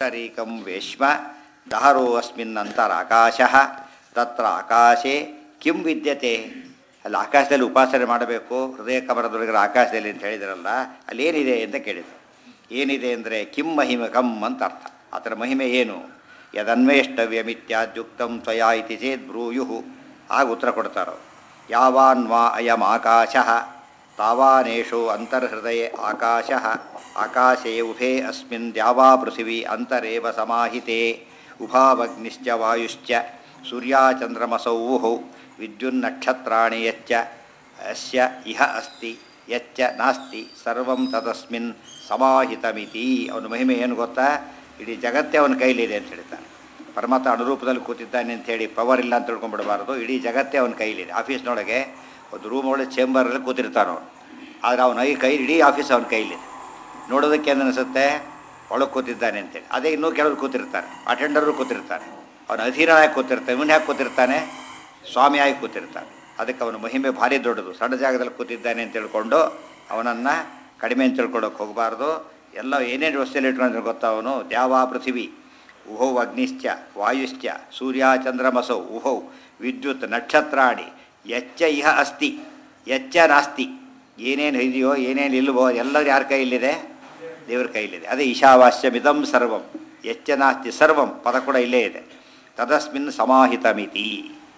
ಪುಂಡರೀಕಂ ವೇಶ್ಮ ದಹರೋ ಅಸ್ಮಿನ್ನಂತರಾಕಾಶ ತತ್ರ ಆಕಾಶೆ ಕಿಂ ವಿದ್ಯತೆ ಅಲ್ಲಿ ಆಕಾಶದಲ್ಲಿ ಉಪಾಸನೆ ಮಾಡಬೇಕು ಹೃದಯ ಕಮರದೊಳಗಿರೋ ಆಕಾಶದಲ್ಲಿ ಅಂತ ಹೇಳಿದ್ರಲ್ಲ ಅಲ್ಲಿ ಏನಿದೆ ಅಂತ ಕೇಳಿದರು ಏನಿದೆ ಅಂದರೆ ಕಿಂ ಮಹಿಮಕಂ ಅಂತ ಅರ್ಥ ಅದರ ಮಹಿಮೆ ಏನು ಯದನ್ವೇಷ್ಟವ್ಯಮಿತ್ಯಾದ್ಯುಕ್ತಂ ತ್ವಯಾ ಇತಿ ಚೇದ್ ಬ್ರೂಯು ಆಗ ಉತ್ತರ ಕೊಡ್ತಾರೋ ಯಾವಾನ್ವಾ ಅಯಂ ಆಕಾಶ ತಾವಾನೇಷು ಅಂತರ್ಹೃದಯ ಆಕಾಶ ಆಕಾಶೇ ಉಭೇ ಅಸ್ಮಿನ್ ದ್ಯಾವಾ ಪೃಥಿವಿ ಅಂತರೇವ ಸಮಾಹಿತೆ ಉಭಾವಗ್ನಿಶ್ಚ ವಾಯುಶ್ಚ ಸೂರ್ಯಾಚಂದ್ರಮಸೌ ವಿದ್ಯುನ್ನಕ್ಷತ್ರಾಣಿ ಯಚ್ಚ ಅಸ್ಯ ಇಹ ಅಸ್ತಿ ಯಚ್ಚ ನಾಸ್ತಿ ಸರ್ವಂ ತದಸ್ಮಿನ್ ಸಮಾಹಿತಮಿತಿ ಅವನ ಮಹಿಮೆ ಏನು ಗೊತ್ತಾ ಇಡೀ ಜಗತ್ತೇ ಅವನ ಕೈಲಿದೆ ಅಂತ ಹೇಳ್ತಾನೆ ಪರಮಾತ್ಮ ಅನುರೂಪದಲ್ಲಿ ಕೂತಿದ್ದಾನೆ ಅಂತ ಹೇಳಿ ಪವರ್ ಇಲ್ಲ ಅಂತ ತಿಳ್ಕೊಂಡ್ಬಿಡಬಾರ್ದು ಇಡೀ ಜಗತ್ತೇ ಅವನ ಕೈಲಿದೆ ಆಫೀಸ್ನೊಳಗೆ ಒಂದು ರೂಮ್ ಒಳಗೆ ಚೇಂಬರಲ್ಲಿ ಕೂತಿರ್ತಾನೆ ಅವನು ಆದರೆ ಅವನ ಐ ಕೈ ಇಡೀ ಆಫೀಸ್ ಅವನ ಕೈಲಿದೆ ನೋಡೋದಕ್ಕೆ ಏನು ಅನಿಸುತ್ತೆ ಒಳಗೆ ಕೂತಿದ್ದಾನೆ ಅಂತೇಳಿ ಅದೇ ಇನ್ನೂ ಕೆಲವರು ಕೂತಿರ್ತಾರೆ ಅಟೆಂಡರು ಕೂತಿರ್ತಾರೆ ಅವನ ಅಧೀನನಾಗಿ ಕೂತಿರ್ತಾನೆ ಇವನು ಯಾಕೆ ಕೂತಿರ್ತಾನೆ ಸ್ವಾಮಿಯಾಗಿ ಕೂತಿರ್ತಾನೆ ಅದಕ್ಕೆ ಅವನ ಮಹಿಮೆ ಭಾರಿ ದೊಡ್ಡದು ಸಣ್ಣ ಜಾಗದಲ್ಲಿ ಕೂತಿದ್ದಾನೆ ಅಂತ ತಿಳ್ಕೊಂಡು ಅವನನ್ನು ಕಡಿಮೆ ಅಂತ ತಿಳ್ಕೊಳ್ಳೋಕೆ ಹೋಗಬಾರ್ದು ಎಲ್ಲ ಏನೇನು ವ್ಯವಸ್ಥೆಯಲ್ಲಿ ಇಟ್ಕೊಂಡ್ರೆ ಗೊತ್ತಾ ಅವನು ದ್ಯಾವಾ ಪೃಥಿವಿ ಉಹೌ ಅಗ್ನಿಶ್ಚ ವಾಯುಶ್ಚ ಸೂರ್ಯ ಚಂದ್ರಮಸೌ ಉಹೌ ವಿದ್ಯುತ್ ನಕ್ಷತ್ರಾಣಿ ಎಚ್ಚ ಇಹ ಅಸ್ತಿ ಎಚ್ಚ ನಾಸ್ತಿ ಏನೇನು ಇದೆಯೋ ಏನೇನು ಇಲ್ವೋ ಎಲ್ಲರೂ ಯಾರ ಕೈಯಲ್ಲಿದೆ ದೇವ್ರ ಕೈಯಲ್ಲಿದೆ ಅದೇ ಈಶಾವಾಸ್ಯಮಿದಂ ಸರ್ವಂ ಎಚ್ಚ ನಾಸ್ತಿ ಸರ್ವಂ ಪದ ಕೂಡ ಇಲ್ಲೇ ಇದೆ ತದಸ್ಮಿನ್ ಸಮಾಹಿತಮಿತಿ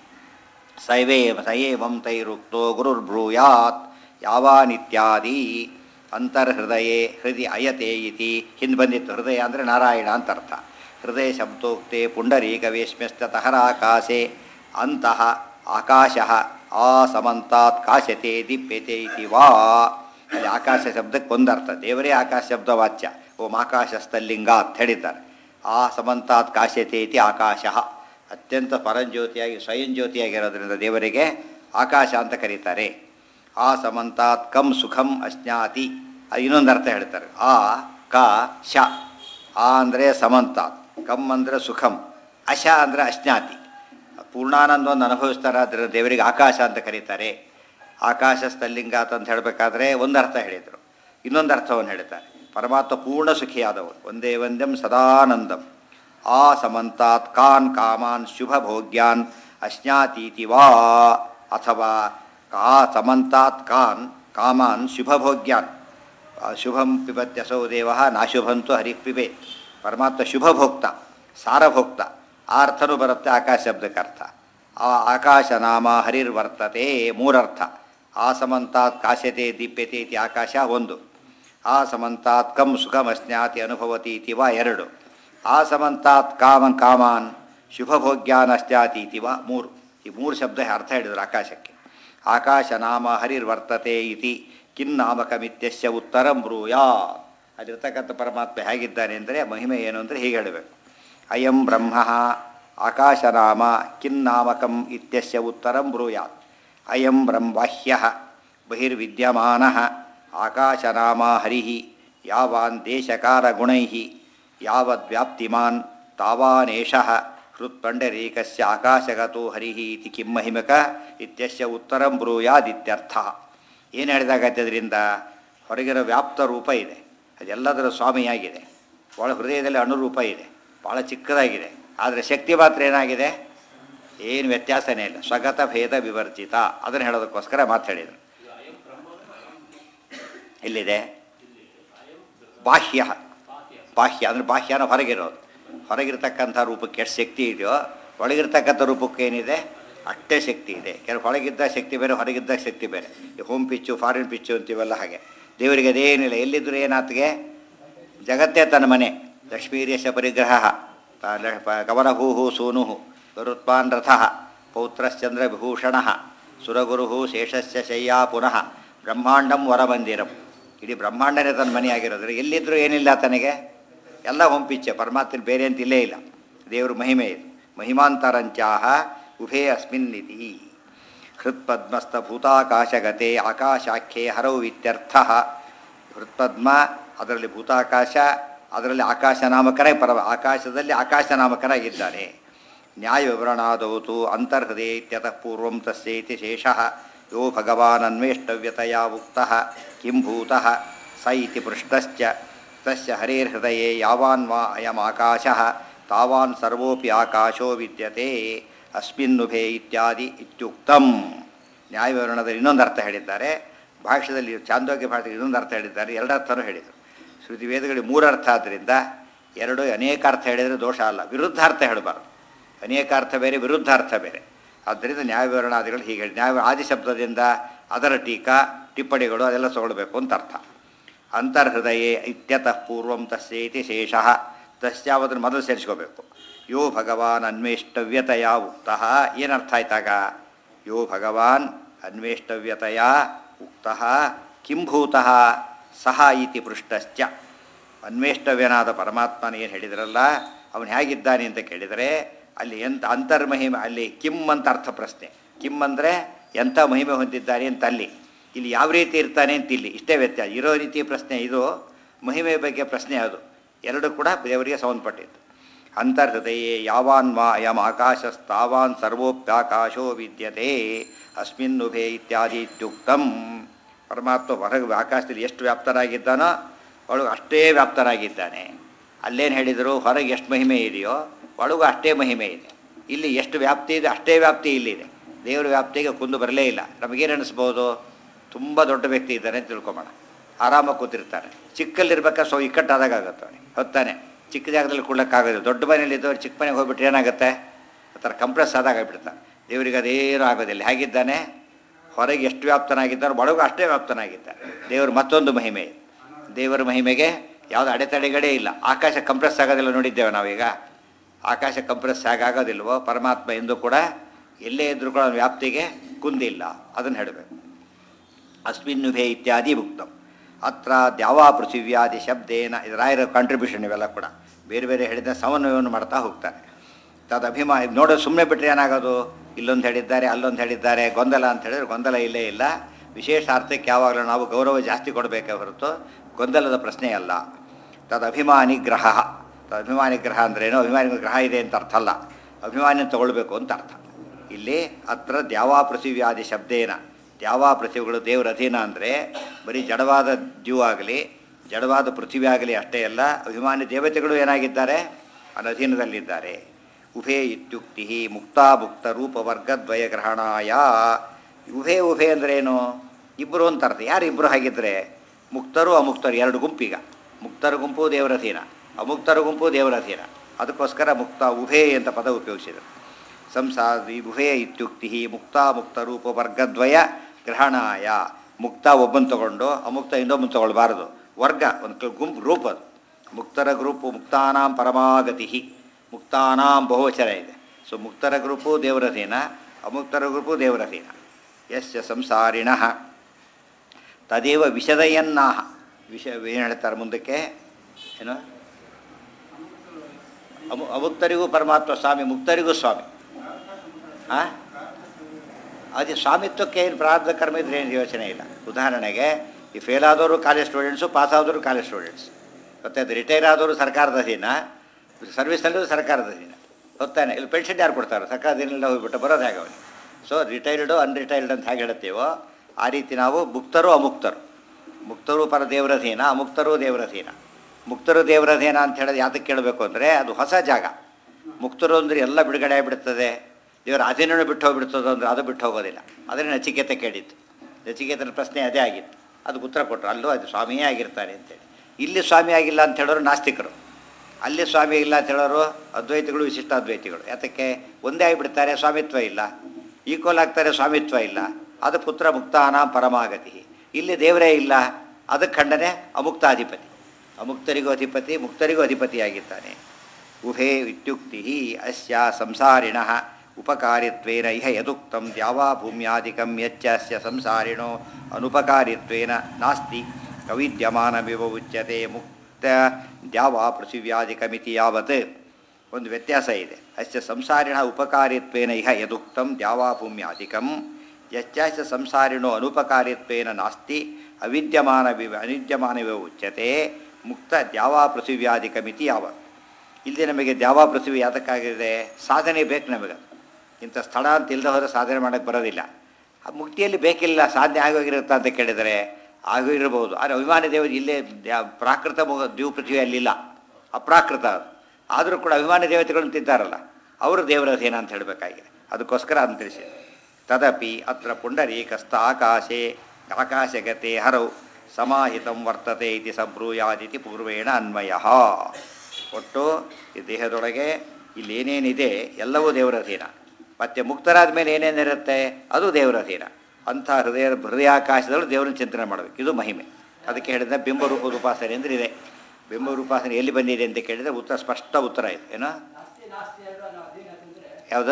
ಸೈವೇ ಸಯೇವಂ ತೈರುಕ್ತೋ ಗುರುರ್ಬ್ರೂಯಾತ್ ಯಾವಾನಿತ್ಯಾದಿ ಅಂತರ್ಹೃದಯೇ ಹೃದಯ ಅಯತೆ ಇತಿ ಹಿಂದೆ ಬಂದಿತ್ತು ಹೃದಯ ಅಂದರೆ ನಾರಾಯಣ ಅಂತ ಅರ್ಥ ಹೃದಯ ಶಬ್ದೋಕ್ತೆ ಪುಂಡರೀಕ ವೇಶ್ಮ್ಯಸ್ತಹರಾಕಾಶೆ ಅಂತಃ ಆಕಾಶ ಆ ಸಮಂತಾತ್ ಕಾಶತೆ ದೀಪ್ಯತೆ ಇತಿ ವಾ ಅಲ್ಲಿ ಆಕಾಶ ಶಬ್ದಕ್ಕೆ ಒಂದರ್ಥ ದೇವರೇ ಆಕಾಶ ಶಬ್ದ ವಾಚ್ಯ ಓಂ ಆಕಾಶಸ್ಥಲಿಂಗ ಅಂತ ಹೇಳಿದ್ದಾರೆ ಆ ಸಮಂತಾತ್ ಕಾಶ್ಯತೆ ಇತಿ ಆಕಾಶ ಅತ್ಯಂತ ಪರಂಜ್ಯೋತಿಯಾಗಿ ಸ್ವಯಂ ಜ್ಯೋತಿಯಾಗಿರೋದ್ರಿಂದ ದೇವರಿಗೆ ಆಕಾಶ ಅಂತ ಕರೀತಾರೆ ಆ ಸಮಂತಾತ್ ಕಂ ಸುಖಂ ಅಜ್ಞಾತಿ ಅದು ಇನ್ನೊಂದು ಅರ್ಥ ಹೇಳ್ತಾರೆ ಆ ಕ ಶ ಆ ಅಂದರೆ ಸಮಂತಾತ್ ಕಮ್ ಅಂದರೆ ಸುಖಂ ಅಶ ಅಂದರೆ ಅಜ್ಞಾತಿ ಪೂರ್ಣಾನಂದವನ್ನು ಅನುಭವಿಸ್ತಾರೆ ಅದರ ದೇವರಿಗೆ ಆಕಾಶ ಅಂತ ಕರೀತಾರೆ ಆಕಾಶ ಸ್ಥಲಿಂಗಾತ್ ಅಂತ ಹೇಳಬೇಕಾದ್ರೆ ಒಂದು ಅರ್ಥ ಹೇಳಿದರು ಇನ್ನೊಂದು ಅರ್ಥವನ್ನು ಹೇಳ್ತಾರೆ ಪರಮಾತ್ಮ ಪೂರ್ಣ ಸುಖಿಯಾದವರು ಒಂದೇ ಒಂದಂ ಸದಾನಂದಂ ಆ ಸಮಂತಾತ್ ಕಾನ್ ಕಾಮಾನ್ ಶುಭ ಭೋಗ್ಯಾನ್ ಅಜ್ಞಾತೀತಿ ವಾ ಅಥವಾ ಆ ಸಮಂತಾತ್ ಕಾನ್ ಕಾಮಾನ್ ಶುಭ ಭೋಗ್ಯಾನ್ ಶುಭಂ ಪಿಬತ್ಯಸೌ ದೇವ ನಾಶುಭಂತು ಹರಿ ಪಿಬೆ ಪರಮಾತ್ಮ ಶುಭ ಭೋಕ್ತ ಸಾರಭೋಕ್ತ ಆ ಅರ್ಥನೂ ಬರುತ್ತೆ ಆಕಾಶ ಶಬ್ದಕ್ಕೆ ಅರ್ಥ ಆ ಆಕಾಶ ನಾಮ ಹರಿರ್ವರ್ತತೆ ಮೂರರ್ಥ ಆ ಸಮಂತಾತ್ ಕಾಶ್ಯತೆ ದೀಪ್ಯತೆ ಇತಿ ಆಕಾಶ ಒಂದು ಆ ಸಮಂತಾತ್ ಕಂ ಸುಖಮಸ್ನ್ಯಾತಿ ಅನುಭವತಿ ಇತಿ ವಾ ಎರಡು ಆ ಸಮಂತಾತ್ ಕಾಮನ್ ಕಾಮಾನ್ ಶುಭಭೋಗ್ಯಾನಶ್ಚಾತಿ ಇತಿ ವಾ ಮೂರು ಈ ಮೂರು ಶಬ್ದ ಅರ್ಥ ಹೇಳಿದರು ಆಕಾಶಕ್ಕೆ ಆಕಾಶ ನಾಮ ಹರಿರ್ವರ್ತತೆ ಇತಿ ಕಿನ್ನಾಮಕಮಿತ್ಯಸ್ಯ ಉತ್ತರಂ ಬ್ರೂಯಾ ಅಲ್ಲಿರ್ತಕ್ಕಂಥ ಪರಮಾತ್ಮ ಹೇಗಿದ್ದಾನೆ ಅಂದರೆ ಮಹಿಮೆ ಏನು ಅಂದರೆ ಹೀಗೆ ಹೇಳಬೇಕು ಅಯಂ ಬ್ರಹ್ಮ ಆಕಾಶನಾಮ ಕಿನ್ನಾಮಕಂ ಇತ್ಯಸ್ಯ ಉತ್ತರಂ ಬ್ರೂಯಾತ್ ಅಯಂ ಬ್ರಹ್ಮಾಹ್ಯ ಬಹಿರ್ವಿದ್ಯಮಾನ ಆಕಾಶನಾಮ ಹರಿ ಯಾವಾನ್ ದೇಶಕಾಲಗುಣೈ ಯಾವದ್ವ್ಯಾಪ್ತಿಮಾನ್ ತಾವಾನೇಷ ಹೃತ್ಪಂಡರೀಕಸ್ಯ ಆಕಾಶಗತೋ ಹರಿ ಇತಿ ಕಿಂ ಮಹಿಮಕ ಇತ್ಯಸ್ಯ ಉತ್ತರಂ ಬ್ರೂಯಾದಿತ್ಯರ್ಥ ಏನು ಹೇಳಿದಾಗತ್ತೆ ಅದರಿಂದ ಹೊರಗಿರೋ ವ್ಯಾಪ್ತ ರೂಪ ಇದೆ ಅದೆಲ್ಲದರ ಸ್ವಾಮಿಯಾಗಿದೆ ಒಳ ಹೃದಯದಲ್ಲಿ ಅಣುರೂಪ ಇದೆ ಭಾಳ ಚಿಕ್ಕದಾಗಿದೆ ಆದರೆ ಶಕ್ತಿ ಮಾತ್ರ ಏನಾಗಿದೆ ಏನು ವ್ಯತ್ಯಾಸನೇ ಇಲ್ಲ ಸ್ವಗತ ಭೇದ ವಿವರ್ಜಿತ ಅದನ್ನು ಹೇಳೋದಕ್ಕೋಸ್ಕರ ಮಾತಾಡಿದರು ಎಲ್ಲಿದೆ ಬಾಹ್ಯ ಬಾಹ್ಯ ಅಂದರೆ ಬಾಹ್ಯನ ಹೊರಗಿರೋದು ಹೊರಗಿರ್ತಕ್ಕಂಥ ರೂಪಕ್ಕೆ ಎಷ್ಟು ಶಕ್ತಿ ಇದೆಯೋ ಒಳಗಿರ್ತಕ್ಕಂಥ ರೂಪಕ್ಕೆ ಏನಿದೆ ಅಷ್ಟೇ ಶಕ್ತಿ ಇದೆ ಕೆಲವು ಒಳಗಿದ್ದ ಶಕ್ತಿ ಬೇರೆ ಹೊರಗಿದ್ದ ಶಕ್ತಿ ಬೇರೆ ಈ ಹೋಮ್ ಪಿಚ್ಚು ಫಾರಿನ್ ಪಿಚ್ಚು ಅಂತೀವಲ್ಲ ಹಾಗೆ ದೇವರಿಗೆ ಅದೇನಿಲ್ಲ ಎಲ್ಲಿದ್ದರೂ ಏನಾತ್ಗೆ ಜಗತ್ತೇ ತನ್ನ ಮನೆ ಲಕ್ಷ್ಮೀರೇಶ ಪರಿಗ್ರಹ ಕವಲಭೂ ಸೂನು ಗರುತ್ಮಾನ್ ರಥ ಪೌತ್ರಶ್ಚಂದ್ರವಿಭೂಷಣ ಸುರಗುರು ಶೇಷಸ್ಯ ಶಯ್ಯಾ ಪುನಃ ಬ್ರಹ್ಮಾಂಡಂ ವರಮಂದಿರಂ ಇಡೀ ಬ್ರಹ್ಮಾಂಡನೇ ತನ್ನ ಮನೆಯಾಗಿರೋದ್ರೆ ಎಲ್ಲಿದ್ದರೂ ಏನಿಲ್ಲ ತನಗೆ ಎಲ್ಲ ಹೊಂಪಿಚ್ಚೆ ಪರಮಾತ್ಮ ಬೇರೆ ಅಂತ ಇಲ್ಲೇ ಇಲ್ಲ ದೇವರು ಮಹಿಮೆ ಇದು ಮಹಿಮಾಂತರಂಚಾಹ ಉಭೇ ಅಸ್ಮಿನ್ನಿತಿ ಹೃತ್ಪದ್ಮಸ್ಥ ಭೂತಾಕಾಶಗತೆ ಆಕಾಶಾಖ್ಯೆ ಹರೌ ಇತ್ಯರ್ಥ ಹೃತ್ಪದ್ಮ ಅದರಲ್ಲಿ ಭೂತಾಕಾಶ ಅದರಲ್ಲಿ ಆಕಾಶ ನಾಮಕನೇ ಪರ ಆಕಾಶದಲ್ಲಿ ಆಕಾಶ ನಾಮಕನಾಗಿದ್ದಾನೆ ನ್ಯಾಯ ವಿವರಣಾದೌತು ಅಂತರ್ಹೃದಯ ಇತ್ಯತಃ ಪೂರ್ವಂ ತಸ್ಯೈತಿ ಶೇಷಃ ಯೋ ಭಗವಾನ್ ಅನ್ವೇಷ್ಟವ್ಯತಯಾ ಉಕ್ತಃ ಕಿಂ ಭೂತಃ ಸ ಇತಿ ಪೃಷ್ಟಶ್ಚ ತಸ್ಯ ಹರೇರ್ಹೃದಯೇ ಯಾವಾನ್ ವಾ ಅಯಂ ಆಕಾಶಃ ತಾವಾನ್ ಸರ್ವೋಪಿ ಆಕಾಶೋ ವಿದ್ಯತೆ ಅಸ್ಮಿನ್ನುಭೇ ಇತ್ಯಾದಿ ಇತ್ಯುಕ್ತಂ ನ್ಯಾಯವಿವರಣದಲ್ಲಿ ಇನ್ನೊಂದು ಅರ್ಥ ಹೇಳಿದ್ದಾರೆ ಭಾಷ್ಯದಲ್ಲಿ ಚಾಂದೋಗ್ಯ ಭಾಷೆಗೆ ಇನ್ನೊಂದು ಅರ್ಥ ಹೇಳಿದ್ದಾರೆ ಎರಡು ಅರ್ಥನೂ ಹೇಳಿದರು ಶ್ರುತಿ ವೇದಗಳಿಗೆ ಮೂರು ಅರ್ಥ ಆದ್ದರಿಂದ ಎರಡು ಅನೇಕ ಅರ್ಥ ಹೇಳಿದರೆ ದೋಷ ಅಲ್ಲ ವಿರುದ್ಧಾರ್ಥ ಹೇಳಬಾರ್ದು ಅನೇಕಾರ್ಥ ಬೇರೆ ವಿರುದ್ಧಾರ್ಥ ಬೇರೆ ಆದ್ದರಿಂದ ನ್ಯಾಯವಿವರಣಾದಿಗಳು ಹೀಗೆ ಹೇಳಿ ನ್ಯಾಯ ಆದಿ ಶಬ್ದದಿಂದ ಅದರ ಟೀಕಾ ಟಿಪ್ಪಣಿಗಳು ಅದೆಲ್ಲ ತಗೊಳ್ಬೇಕು ಅಂತ ಅರ್ಥ ಅಂತರ್ಹೃದಯೇ ಇತ್ಯತಃ ಪೂರ್ವಂ ತಸ್ಯೇತಿ ಶೇಷಃ ತಸ್ಯಾವದನ್ನು ಮೊದಲು ಸೇರಿಸ್ಕೋಬೇಕು ಯೋ ಭಗವಾನ್ ಅನ್ವೇಷ್ಟವ್ಯತೆಯ ಉಕ್ತಃ ಏನರ್ಥ ಆಯ್ತಾಗ ಯೋ ಭಗವಾನ್ ಅನ್ವೇಷ್ಟವ್ಯತೆಯ ಉಕ್ತಃ ಕಿಂಭೂತಃ ಸಹ ಇತಿ ಪೃಷ್ಟಶ್ಚ ಅನ್ವೇಷ್ಟವ್ಯನಾದ ಪರಮಾತ್ಮನ ಏನು ಹೇಳಿದ್ರಲ್ಲ ಅವನು ಹೇಗಿದ್ದಾನೆ ಅಂತ ಕೇಳಿದರೆ ಅಲ್ಲಿ ಎಂತ ಅಂತರ್ಮಹಿಮೆ ಅಲ್ಲಿ ಕಿಮ್ ಅಂತ ಅರ್ಥ ಪ್ರಶ್ನೆ ಕಿಮ್ ಅಂದರೆ ಎಂಥ ಮಹಿಮೆ ಹೊಂದಿದ್ದಾನೆ ಅಂತ ಅಲ್ಲಿ ಇಲ್ಲಿ ಯಾವ ರೀತಿ ಇರ್ತಾನೆ ಅಂತ ಇಲ್ಲಿ ಇಷ್ಟೇ ವ್ಯತ್ಯಾಸ ಇರೋ ರೀತಿಯ ಪ್ರಶ್ನೆ ಇದು ಮಹಿಮೆ ಬಗ್ಗೆ ಪ್ರಶ್ನೆ ಅದು ಎರಡು ಕೂಡ ದೇವರಿಗೆ ಸಂಬಂಧಪಟ್ಟಿದ್ದು ಅಂತರ್ಹೃದಯೇ ಯಾವಾನ್ ವಾ ಅಯಂ ಆಕಾಶಸ್ತಾವಾನ್ ಸರ್ವೋಪ್ಯಾಕಾಶೋ ವಿದ್ಯತೆ ಅಸ್ಮಿನ್ನುಭೇ ಇತ್ಯಾದಿ ಇತ್ಯುಕ್ತಂ ಪರಮಾತ್ಮ ಹೊರಗೆ ಆಕಾಶದಲ್ಲಿ ಎಷ್ಟು ವ್ಯಾಪ್ತರಾಗಿದ್ದಾನೋ ಒಳಗೆ ಅಷ್ಟೇ ವ್ಯಾಪ್ತರಾಗಿದ್ದಾನೆ ಅಲ್ಲೇನು ಹೇಳಿದರು ಹೊರಗೆ ಎಷ್ಟು ಮಹಿಮೆ ಇದೆಯೋ ಒಳಗೂ ಅಷ್ಟೇ ಮಹಿಮೆ ಇದೆ ಇಲ್ಲಿ ಎಷ್ಟು ವ್ಯಾಪ್ತಿ ಇದೆ ಅಷ್ಟೇ ವ್ಯಾಪ್ತಿ ಇಲ್ಲಿದೆ ದೇವರ ವ್ಯಾಪ್ತಿಗೆ ಕುಂದು ಬರಲೇ ಇಲ್ಲ ನಮಗೇನು ಅನಿಸ್ಬೋದು ತುಂಬ ದೊಡ್ಡ ವ್ಯಕ್ತಿ ಇದ್ದಾನೆ ಅಂತ ತಿಳ್ಕೊಬೋಣ ಆರಾಮಾಗಿ ಕೂತಿರ್ತಾನೆ ಚಿಕ್ಕಲ್ಲಿರ್ಬೇಕಾದ್ರೆ ಸೊ ಇಕ್ಕಟ್ಟಾದಾಗ ಆಗುತ್ತೆ ಅವನಿಗೆ ಹೊತ್ತಾನೆ ಚಿಕ್ಕ ಜಾಗದಲ್ಲಿ ಕೊಡ್ಲಿಕ್ಕಾಗೋದು ದೊಡ್ಡ ಮನೇಲಿ ಇದ್ದವ್ರು ಚಿಕ್ಕ ಮನೆಗೆ ಹೋಗ್ಬಿಟ್ರೆ ಏನಾಗುತ್ತೆ ಆ ಥರ ಕಂಪ್ರೆಸ್ ಆದಾಗ ಆಗ್ಬಿಡ್ತಾನೆ ದೇವರಿಗೆ ಅದೇನು ಆಗೋದಿಲ್ಲ ಹೇಗಿದ್ದಾನೆ ಹೊರಗೆ ಎಷ್ಟು ವ್ಯಾಪ್ತನಾಗಿದ್ದಾನೋ ಒಳಗೂ ಅಷ್ಟೇ ವ್ಯಾಪ್ತನಾಗಿದ್ದಾನೆ ದೇವರು ಮತ್ತೊಂದು ಮಹಿಮೆ ಇದೆ ದೇವರ ಮಹಿಮೆಗೆ ಯಾವುದು ಅಡೆತಡೆಗಳೇ ಇಲ್ಲ ಆಕಾಶ ಕಂಪ್ರೆಸ್ ಆಗೋದಿಲ್ಲ ನೋಡಿದ್ದೇವೆ ನಾವೀಗ ಆಕಾಶ ಕಂಪ್ರೆಸ್ ಆಗೋದಿಲ್ವೋ ಪರಮಾತ್ಮ ಎಂದು ಕೂಡ ಎಲ್ಲೇ ಇದ್ರೂ ಕೂಡ ಅವನ ವ್ಯಾಪ್ತಿಗೆ ಕುಂದಿಲ್ಲ ಅದನ್ನು ಹೇಳಬೇಕು ಅಸ್ಮಿನ್ನುಭೇ ಇತ್ಯಾದಿ ಉಕ್ತಂ ಅತ್ರ ದ್ಯಾವಾ ಪೃಥಿವ್ಯಾದಿ ಶಬ್ದೇನ ಇದು ರಾಯರ ಕಾಂಟ್ರಿಬ್ಯೂಷನ್ ಇವೆಲ್ಲ ಕೂಡ ಬೇರೆ ಬೇರೆ ಹೇಳಿದ ಸಮನ್ವಯವನ್ನು ಮಾಡ್ತಾ ಹೋಗ್ತಾರೆ ತದ ಅಭಿಮಾನ ನೋಡೋದು ಸುಮ್ಮನೆ ಬಿಟ್ಟರೆ ಏನಾಗೋದು ಇಲ್ಲೊಂದು ಹೇಳಿದ್ದಾರೆ ಅಲ್ಲೊಂದು ಹೇಳಿದ್ದಾರೆ ಗೊಂದಲ ಅಂತ ಹೇಳಿದ್ರೆ ಗೊಂದಲ ಇಲ್ಲೇ ಇಲ್ಲ ವಿಶೇಷ ಅರ್ಥಕ್ಕೆ ಯಾವಾಗಲೂ ನಾವು ಗೌರವ ಜಾಸ್ತಿ ಕೊಡಬೇಕೇ ಹೊರತು ಗೊಂದಲದ ಪ್ರಶ್ನೆ ಅಲ್ಲ ತದ ಅಭಿಮಾನಿ ಗ್ರಹ ತದ ಅಭಿಮಾನಿ ಗ್ರಹ ಅಂದ್ರೇನು ಅಭಿಮಾನಿ ಗ್ರಹ ಇದೆ ಅಂತ ಅರ್ಥ ಅಲ್ಲ ಅಭಿಮಾನಿ ತಗೊಳ್ಬೇಕು ಅಂತ ಅರ್ಥ ಇಲ್ಲಿ ಅತ್ರ ದ್ಯಾವಾ ಪೃಥಿವ್ಯಾದಿ ಶಬ್ದೇನ ದ್ಯಾವಾ ಪೃಥ್ವಿಗಳು ದೇವರ ಅಧೀನ ಅಂದರೆ ಬರೀ ಜಡವಾದ ಜೀವ ಆಗಲಿ ಜಡವಾದ ಪೃಥ್ವಿ ಆಗಲಿ ಅಷ್ಟೇ ಅಲ್ಲ ಅಭಿಮಾನಿ ದೇವತೆಗಳು ಏನಾಗಿದ್ದಾರೆ ಅನಧೀನದಲ್ಲಿದ್ದಾರೆ ಉಭೇ ಇತ್ಯುಕ್ತಿ ಮುಕ್ತಾಭುಕ್ತ ರೂಪವರ್ಗದ್ವಯ ಗ್ರಹಣಾಯ ಉಭೇ ಉಭೇ ಅಂದ್ರೇನು ಇಬ್ಬರು ಅಂತ ಅರ್ಥ ಯಾರು ಇಬ್ಬರು ಹಾಗಿದ್ರೆ ಮುಕ್ತರು ಅಮುಕ್ತರು ಎರಡು ಗುಂಪೀಗ ಮುಕ್ತರ ಗುಂಪು ದೇವರ ಅಧೀನ ಅಮುಕ್ತರ ಗುಂಪು ದೇವರ ಅಧೀನ ಅದಕ್ಕೋಸ್ಕರ ಮುಕ್ತ ಉಭೇ ಅಂತ ಪದ ಉಪಯೋಗಿಸಿದರು ಸಂಸಾರಿ ಉಭೇ ಇತ್ಯುಕ್ತಿ ಮುಕ್ತ ಮುಕ್ತ ರೂಪ ವರ್ಗದ್ವಯ ಗ್ರಹಣಾಯ ಮುಕ್ತ ಒಬ್ಬನ ತಗೊಂಡು ಅಮುಕ್ತ ಇನ್ನೊಬ್ಬನ ತಗೊಳ್ಬಾರ್ದು ವರ್ಗ ಒಂದು ಗುಂಪು ರೂಪ ಅದು ಮುಕ್ತರ ಗ್ರೂಪು ಮುಕ್ತಾನಾಂ ಪರಮಾಗತಿ ಮುಕ್ತಾನಾಂ ಬಹುವಚನ ಇದೆ ಸೊ ಮುಕ್ತರ ಗ್ರೂಪು ದೇವರಧೀನ ಅಮುಕ್ತರ ಗ್ರೂಪು ದೇವರಧೀನ ಯಸ್ಯ ಸಂಸಾರಿಣ ತದೇವ ವಿಷದಯನ್ನಾಹ ವಿಷ ಏನು ಹೇಳ್ತಾರೆ ಮುಂದಕ್ಕೆ ಏನು ಅಮು ಅಮುಕ್ತರಿಗೂ ಪರಮಾತ್ಮ ಸ್ವಾಮಿ ಮುಕ್ತರಿಗೂ ಸ್ವಾಮಿ ಹಾಂ ಅದೇ ಸ್ವಾಮಿತ್ವಕ್ಕೆ ಏನು ಪ್ರಾರಬ್ಧ ಕರ್ಮ ಇದ್ರೆ ಏನು ಯೋಚನೆ ಇಲ್ಲ ಉದಾಹರಣೆಗೆ ಈ ಫೇಲ್ ಆದವರು ಕಾಲೇಜ್ ಸ್ಟೂಡೆಂಟ್ಸು ಪಾಸ್ ಆದವರು ಕಾಲೇಜ್ ಸ್ಟೂಡೆಂಟ್ಸ್ ಗೊತ್ತಾಯ್ತು ರಿಟೈರ್ ಆದವರು ಸರ್ಕಾರದ ಅಧೀನ ಸರ್ವಿಸಲ್ಲೂ ಸರ್ಕಾರದ ಅಧೀನ ಗೊತ್ತಾನೆ ಇಲ್ಲಿ ಪೆನ್ಷನ್ ಯಾರು ಕೊಡ್ತಾರೆ ಸರ್ಕಾರದಿಂದ ಹೋಗ್ಬಿಟ್ಟು ಬರೋದು ಹೇಗೆ ಅವನಿಗೆ ಸೊ ರಿಟೈರ್ಡು ಅನ್ರಿಟೈರ್ಡ್ ಅಂತ ಹೇಗೆ ಹೇಳ್ತೀವೋ ಆ ರೀತಿ ನಾವು ಮುಕ್ತರು ಅಮುಕ್ತರು ಮುಕ್ತರು ಪರ ದೇವರಧೀನ ಅಮುಕ್ತರು ದೇವರಧೀನ ಮುಕ್ತರು ದೇವರಧೀನ ಅಂತ ಹೇಳೋದು ಯಾತಕ್ಕೆ ಕೇಳಬೇಕು ಅಂದರೆ ಅದು ಹೊಸ ಜಾಗ ಮುಕ್ತರು ಅಂದರೆ ಎಲ್ಲ ಬಿಡುಗಡೆ ಆಗಿಬಿಡ್ತದೆ ದೇವರ ಅಧೀನನು ಬಿಟ್ಟು ಹೋಗ್ಬಿಡ್ತದೆ ಅಂದರೆ ಅದು ಬಿಟ್ಟು ಹೋಗೋದಿಲ್ಲ ಅದನ್ನೇ ನಚಿಕೇತ ಕೇಳಿತ್ತು ನಚಿಕೇತನ ಪ್ರಶ್ನೆ ಅದೇ ಆಗಿತ್ತು ಅದಕ್ಕೆ ಉತ್ತರ ಕೊಟ್ಟರು ಅಲ್ಲೂ ಅದು ಸ್ವಾಮಿಯೇ ಆಗಿರ್ತಾರೆ ಅಂತೇಳಿ ಇಲ್ಲಿ ಸ್ವಾಮಿ ಆಗಿಲ್ಲ ಅಂತ ಹೇಳೋರು ನಾಸ್ತಿಕರು ಅಲ್ಲಿ ಸ್ವಾಮಿ ಇಲ್ಲ ಅಂತ ಹೇಳೋರು ಅದ್ವೈತಿಗಳು ವಿಶಿಷ್ಟ ಅದ್ವೈತಿಗಳು ಯಾತಕ್ಕೆ ಒಂದೇ ಆಗಿಬಿಡ್ತಾರೆ ಸ್ವಾಮಿತ್ವ ಇಲ್ಲ ಈಕ್ವಲ್ ಆಗ್ತಾರೆ ಸ್ವಾಮಿತ್ವ ಇಲ್ಲ ಅದು ಪುತ್ರ ಮುಕ್ತಾನ ಪರಮಾಗತಿ ಇಲ್ಲಿ ದೇವರೇ ಇಲ್ಲ ಅದಕ್ಕೆ ಖಂಡನೆ ಅಮುಕ್ತಾಧಿಪತಿ ಅಮುಕ್ತರಿಗೂ ಅಧಿಪತಿ ಮುಕ್ತರಿಗೂ ಅಧಿಪತಿಯಾಗಿದ್ದಾನೆ ಉಭೇ ಇತ್ಯುಕ್ತಿ ಅಸ್ಯ ಸಂಸಾರಿಣ ಉಪಕಾರಿತ್ವೇನ ಇಹ ಯದುಕ್ತಂ ದ್ಯಾವಾ ಭೂಮ್ಯಾದಿಕಂ ಯಚ್ಚ ಸಂಸಾರಿಣೋ ಅನುಪಕಾರಿತ್ವೇನ ನಾಸ್ತಿ ಕವಿದ್ಯಮಾನವಿವ ಉಚ್ಯತೆ ಮುಕ್ತ ದ್ಯಾವಾ ಪೃಥಿವ್ಯಾದಿಕಮಿತಿ ಯಾವತ್ ಒಂದು ವ್ಯತ್ಯಾಸ ಇದೆ ಅಸ್ಯ ಸಂಸಾರಿಣ ಉಪಕಾರಿತ್ವೇನ ಇಹ ಯದುಕ್ತಂ ದ್ಯಾವಾ ಭೂಮ್ಯಾದಿಕಂ ಯಚ್ಚಾಸ್ಯ ಸಂಸಾರಿಣೋ ಅನುಪಕಾರಿತ್ವೇನ ನಾಸ್ತಿ ಅವಿದ್ಯಮಾನವಿವ ಅನಿದ್ಯಮಾನವಿವ ಉಚ್ಯತೆ ಮುಕ್ತ ದ್ಯಾವಾ ಪೃಥಿವ್ಯಾದಿಕಮಿತಿ ಯಾವತ್ ಇಲ್ಲಿ ನಮಗೆ ದ್ಯಾವಾ ಪೃಥ್ವಿ ಯಾತಕ್ಕಾಗಿದೆ ಸಾಧನೆ ಬೇಕು ನಮಗೆ ಇಂಥ ಸ್ಥಳ ಅಂತ ಇಲ್ಲದೆ ಹೋದರೆ ಸಾಧನೆ ಮಾಡೋಕ್ಕೆ ಬರೋದಿಲ್ಲ ಆ ಮುಕ್ತಿಯಲ್ಲಿ ಬೇಕಿಲ್ಲ ಸಾಧನೆ ಆಗೋಗಿರುತ್ತಾ ಅಂತ ಕೇಳಿದರೆ ಹಾಗೂ ಇರಬಹುದು ಆದರೆ ಅಭಿಮಾನಿ ದೇವರು ಇಲ್ಲೇ ದ್ಯಾ- ಪ್ರಾಕೃತ ಮುಗ ದ್ವೀಪ ಪೃಥ್ವಿ ಅಲ್ಲಿಲ್ಲ ಅಪ್ರಾಕೃತ ಅದು ಆದರೂ ಕೂಡ ಅಭಿಮಾನಿ ದೇವತೆಗಳನ್ನು ತಿಂತಾರಲ್ಲ ಅವರು ದೇವರ ಅಧೀನ ಅಂತ ಹೇಳಬೇಕಾಗಿದೆ ಅದಕ್ಕೋಸ್ಕರ ಅಂತ ತಿಳಿಸಿ ತದಪಿ ಅತ್ರ ಪುಂಡರೀಕಸ್ಥ ಆಕಾಶೆ ಆಕಾಶಗತೆ ಹರೌ ಸಮಾಹಿತಂ ವರ್ತತೆ ಇತಿ ಸಬ್ರೂಯಾದಿತಿ ಪೂರ್ವೇಣ ಅನ್ವಯ ಒಟ್ಟು ಈ ದೇಹದೊಳಗೆ ಇಲ್ಲಿ ಏನೇನಿದೆ ಎಲ್ಲವೂ ದೇವರ ಅಧೀನ ಮತ್ತು ಮುಕ್ತರಾದ ಮೇಲೆ ಏನೇನಿರುತ್ತೆ ಅದು ದೇವರ ಅಧೀನ ಅಂಥ ಹೃದಯ ಹೃದಯಾಕಾಶದಲ್ಲೂ ದೇವರನ್ನ ಚಿಂತನೆ ಮಾಡಬೇಕು ಇದು ಮಹಿಮೆ ಅದಕ್ಕೆ ಹೇಳಿದ ಬಿಂಬರೂಪದ ಉಪಾಸನೆ ಅಂದರೆ ಇದೆ ಬಿಂಬರೂಪಾಸನೆ ಎಲ್ಲಿ ಬಂದಿದೆ ಅಂತ ಕೇಳಿದರೆ ಉತ್ತರ ಸ್ಪಷ್ಟ ಉತ್ತರ ಇದೆ ಏನೋ ಯಾವುದು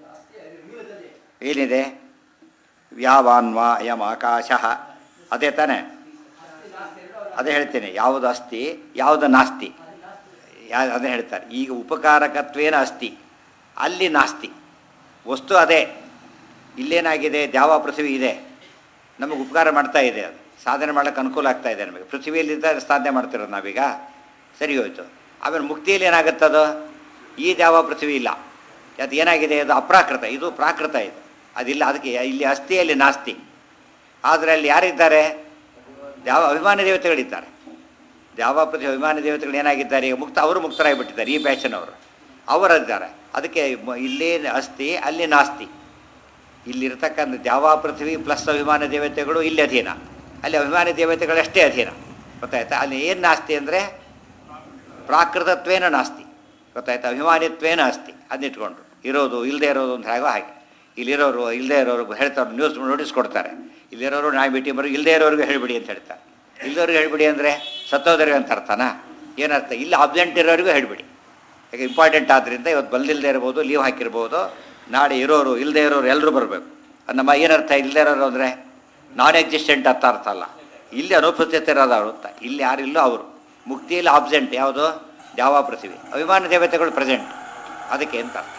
ಏನಿದೆ ಯಾವಾನ್ವಾ ಅಯಂ ಆಕಾಶ ಅದೇ ತಾನೇ ಅದೇ ಹೇಳ್ತೇನೆ ಯಾವುದು ಅಸ್ತಿ ಯಾವುದು ನಾಸ್ತಿ ಯಾ ಅದೇ ಹೇಳ್ತಾರೆ ಈಗ ಉಪಕಾರಕತ್ವೇನ ಅಸ್ತಿ ಅಲ್ಲಿ ನಾಸ್ತಿ ವಸ್ತು ಅದೇ ಇಲ್ಲೇನಾಗಿದೆ ದ್ಯಾವ ಪೃಥ್ವಿ ಇದೆ ನಮಗೆ ಉಪಕಾರ ಮಾಡ್ತಾ ಇದೆ ಅದು ಸಾಧನೆ ಮಾಡೋಕ್ಕೆ ಅನುಕೂಲ ಆಗ್ತಾ ಇದೆ ನಮಗೆ ಪೃಥ್ವಿಯಲ್ಲಿದ್ದ ಸಾಧನೆ ಮಾಡ್ತಿರೋದು ನಾವೀಗ ಸರಿ ಹೋಯ್ತು ಆಮೇಲೆ ಮುಕ್ತಿಯಲ್ಲಿ ಏನಾಗುತ್ತದು ಈ ದ್ಯಾವ ಪೃಥ್ವಿ ಇಲ್ಲ ಅದು ಏನಾಗಿದೆ ಅದು ಅಪ್ರಾಕೃತ ಇದು ಪ್ರಾಕೃತ ಇದು ಅದಿಲ್ಲ ಅದಕ್ಕೆ ಇಲ್ಲಿ ಅಸ್ಥಿಯಲ್ಲಿ ನಾಸ್ತಿ ಆದರೆ ಅಲ್ಲಿ ಯಾರಿದ್ದಾರೆ ಯಾವ ಅಭಿಮಾನಿ ದೇವತೆಗಳಿದ್ದಾರೆ ಯಾವ ಪ್ರತಿ ಅಭಿಮಾನಿ ದೇವತೆಗಳು ಏನಾಗಿದ್ದಾರೆ ಈಗ ಮುಕ್ತ ಅವರು ಮುಕ್ತರಾಗಿಬಿಟ್ಟಿದ್ದಾರೆ ಈ ಬ್ಯಾಚನವರು ಅವರಿದ್ದಾರೆ ಅದಕ್ಕೆ ಮ- ಇಲ್ಲಿ ಅಸ್ತಿ ಅಲ್ಲಿ ನಾಸ್ತಿ ಇಲ್ಲಿರ್ತಕ್ಕಂಥ ದ್ಯಾವ ಪೃಥ್ವಿ ಪ್ಲಸ್ ಅಭಿಮಾನಿ ದೇವತೆಗಳು ಇಲ್ಲಿ ಅಧೀನ ಅಲ್ಲಿ ಅಭಿಮಾನಿ ದೇವತೆಗಳಷ್ಟೇ ಅಧೀನ ಗೊತ್ತಾಯ್ತಾ ಅಲ್ಲಿ ಏನು ನಾಸ್ತಿ ಅಂದರೆ ಪ್ರಾಕೃತತ್ವೇನ ನಾಸ್ತಿ ಗೊತ್ತಾಯ್ತಾ ಅಭಿಮಾನಿತ್ವೇನ ಅಸ್ತಿ ಅದನ್ನಿಟ್ಕೊಂಡ್ರು ಇರೋದು ಇಲ್ಲದೆ ಇರೋದು ಅಂತ ಹೇಗೋ ಹಾಗೆ ಇಲ್ಲಿರೋರು ಇಲ್ಲದೆ ಇರೋರು ಹೇಳ್ತಾರೆ ನ್ಯೂಸ್ ನೋಟಿಸ್ ಕೊಡ್ತಾರೆ ಇಲ್ಲಿರೋರು ನಾಯಿ ಭೇಟಿ ಬರೋ ಇಲ್ಲದೆ ಇರೋರಿಗೆ ಹೇಳಿಬಿಡಿ ಅಂತ ಹೇಳ್ತಾರೆ ಇಲ್ಲದವ್ರಿಗೆ ಹೇಳಿಬಿಡಿ ಅಂದರೆ ಸತ್ತೋದರಿಗೆ ಅಂತ ಅರ್ಥನಾ ಏನರ್ಥ ಇಲ್ಲಿ ಅಬ್ಸೆಂಟ್ ಇರೋರಿಗೂ ಹೇಳಿಬಿಡಿ ಯಾಕೆ ಇಂಪಾರ್ಟೆಂಟ್ ಆದ್ದರಿಂದ ಇವತ್ತು ಬಂದಿಲ್ಲದೆ ಇರ್ಬೋದು ಲೀವ್ ಹಾಕಿರ್ಬೋದು ನಾಳೆ ಇರೋರು ಇಲ್ಲದೆ ಇರೋರು ಎಲ್ಲರೂ ಬರಬೇಕು ನಮ್ಮ ಏನರ್ಥ ಇಲ್ಲದೆ ಇರೋರು ಅಂದರೆ ನಾನ್ ಎಕ್ಸಿಸ್ಟೆಂಟ್ ಅಂತ ಅರ್ಥ ಅಲ್ಲ ಇಲ್ಲಿ ಅನುಪಸ್ಥಿತ ಇರೋದವರು ಅಂತ ಇಲ್ಲಿ ಯಾರಿಲ್ಲೋ ಅವರು ಮುಕ್ತಿಯಲ್ಲಿ ಆಬ್ಸೆಂಟ್ ಯಾವುದು ಯಾವ ಪೃಥ್ವಿ ಅಭಿಮಾನ ದೇವತೆಗಳು ಪ್ರೆಸೆಂಟ್ ಅದಕ್ಕೆ ಅಂತ ಅರ್ಥ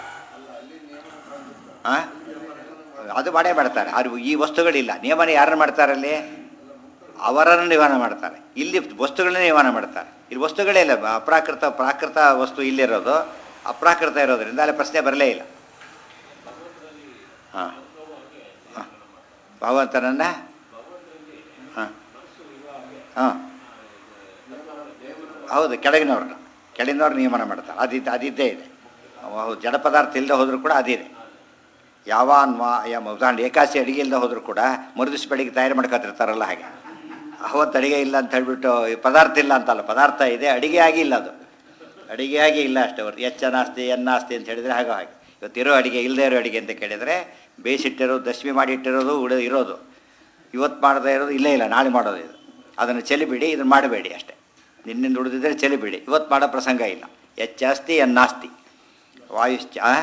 ಆ? ಅದು ಮಾಡೇ ಮಾಡ್ತಾರೆ ಅದು ಈ ವಸ್ತುಗಳಿಲ್ಲ ನಿಯಮನ ಯಾರನ್ನು ಮಾಡ್ತಾರೆ ಅಲ್ಲಿ ಅವರನ್ನು ನಿವಾನ ಮಾಡ್ತಾರೆ ಇಲ್ಲಿ ವಸ್ತುಗಳನ್ನೇ ನಿವಾನ ಮಾಡ್ತಾರೆ ಇಲ್ಲಿ ವಸ್ತುಗಳೇ ಇಲ್ಲ ಅಪ್ರಾಕೃತ ಪ್ರಾಕೃತ ವಸ್ತು ಇಲ್ಲಿರೋದು ಅಪ್ರಾಕೃತ ಇರೋದ್ರಿಂದ ಅಲ್ಲಿ ಪ್ರಶ್ನೆ ಬರಲೇ ಇಲ್ಲ ಹಾಂ ಹಾಂ ಭಗವಂತನನ್ನ ಹಾಂ ಹಾಂ ಹೌದು ಕೆಳಗಿನವ್ರನ್ನ ಕೆಳಗಿನವ್ರು ನಿಯಮನ ಮಾಡ್ತಾರೆ ಅದಿದ್ದು ಅದಿದ್ದೇ ಇದೆ ಹೌದು ಜಡ ಪದಾರ್ಥ ಇಲ್ಲದೆ ಹೋದರೂ ಕೂಡ ಅದಿದೆ ಯಾವಾನ್ವಾ ಯಮ ಉದಾಹರಣೆ ಏಕಾಸಿ ಅಡಿಗೆ ಇಲ್ಲದೆ ಹೋದರೂ ಕೂಡ ಮರುದಿವ್ಸ ಬೆಳಿಗ್ಗೆ ತಯಾರು ಮಾಡ್ಕೊತಿರ್ತಾರಲ್ಲ ಹಾಗೆ ಅವತ್ತು ಅಡಿಗೆ ಇಲ್ಲ ಅಂತ ಹೇಳ್ಬಿಟ್ಟು ಈ ಪದಾರ್ಥ ಇಲ್ಲ ಅಂತಲ್ಲ ಪದಾರ್ಥ ಇದೆ ಅಡಿಗೆ ಆಗಿ ಇಲ್ಲ ಅದು ಅಡಿಗೆ ಆಗಿ ಇಲ್ಲ ಅಷ್ಟೇ ಅವ್ರು ಎಚ್ಚ ನಾಸ್ತಿ ಎನ್ನಾಸ್ತಿ ಅಂತ ಹೇಳಿದರೆ ಹಾಗೆ ಹಾಗೆ ಇವತ್ತಿರೋ ಅಡಿಗೆ ಇಲ್ಲದೆ ಇರೋ ಅಡಿಗೆ ಅಂತ ಕೇಳಿದರೆ ಬೇಯಿಸಿಟ್ಟಿರೋದು ದಶಮಿ ಮಾಡಿ ಇಟ್ಟಿರೋದು ಉಳಿದು ಇರೋದು ಇವತ್ತು ಮಾಡದೇ ಇರೋದು ಇಲ್ಲೇ ಇಲ್ಲ ನಾಳೆ ಮಾಡೋದು ಇದು ಅದನ್ನು ಚೆಲಿಬಿಡಿ ಇದನ್ನು ಮಾಡಬೇಡಿ ಅಷ್ಟೇ ನಿನ್ನಿಂದ ಉಳಿದಿದ್ದರೆ ಚೆಲಿಬಿಡಿ ಇವತ್ತು ಮಾಡೋ ಪ್ರಸಂಗ ಇಲ್ಲ ಎಚ್ಚಾಸ್ತಿ ಎನ್ನಾಸ್ತಿ ವಾಯುಶ್ಚ ಆ?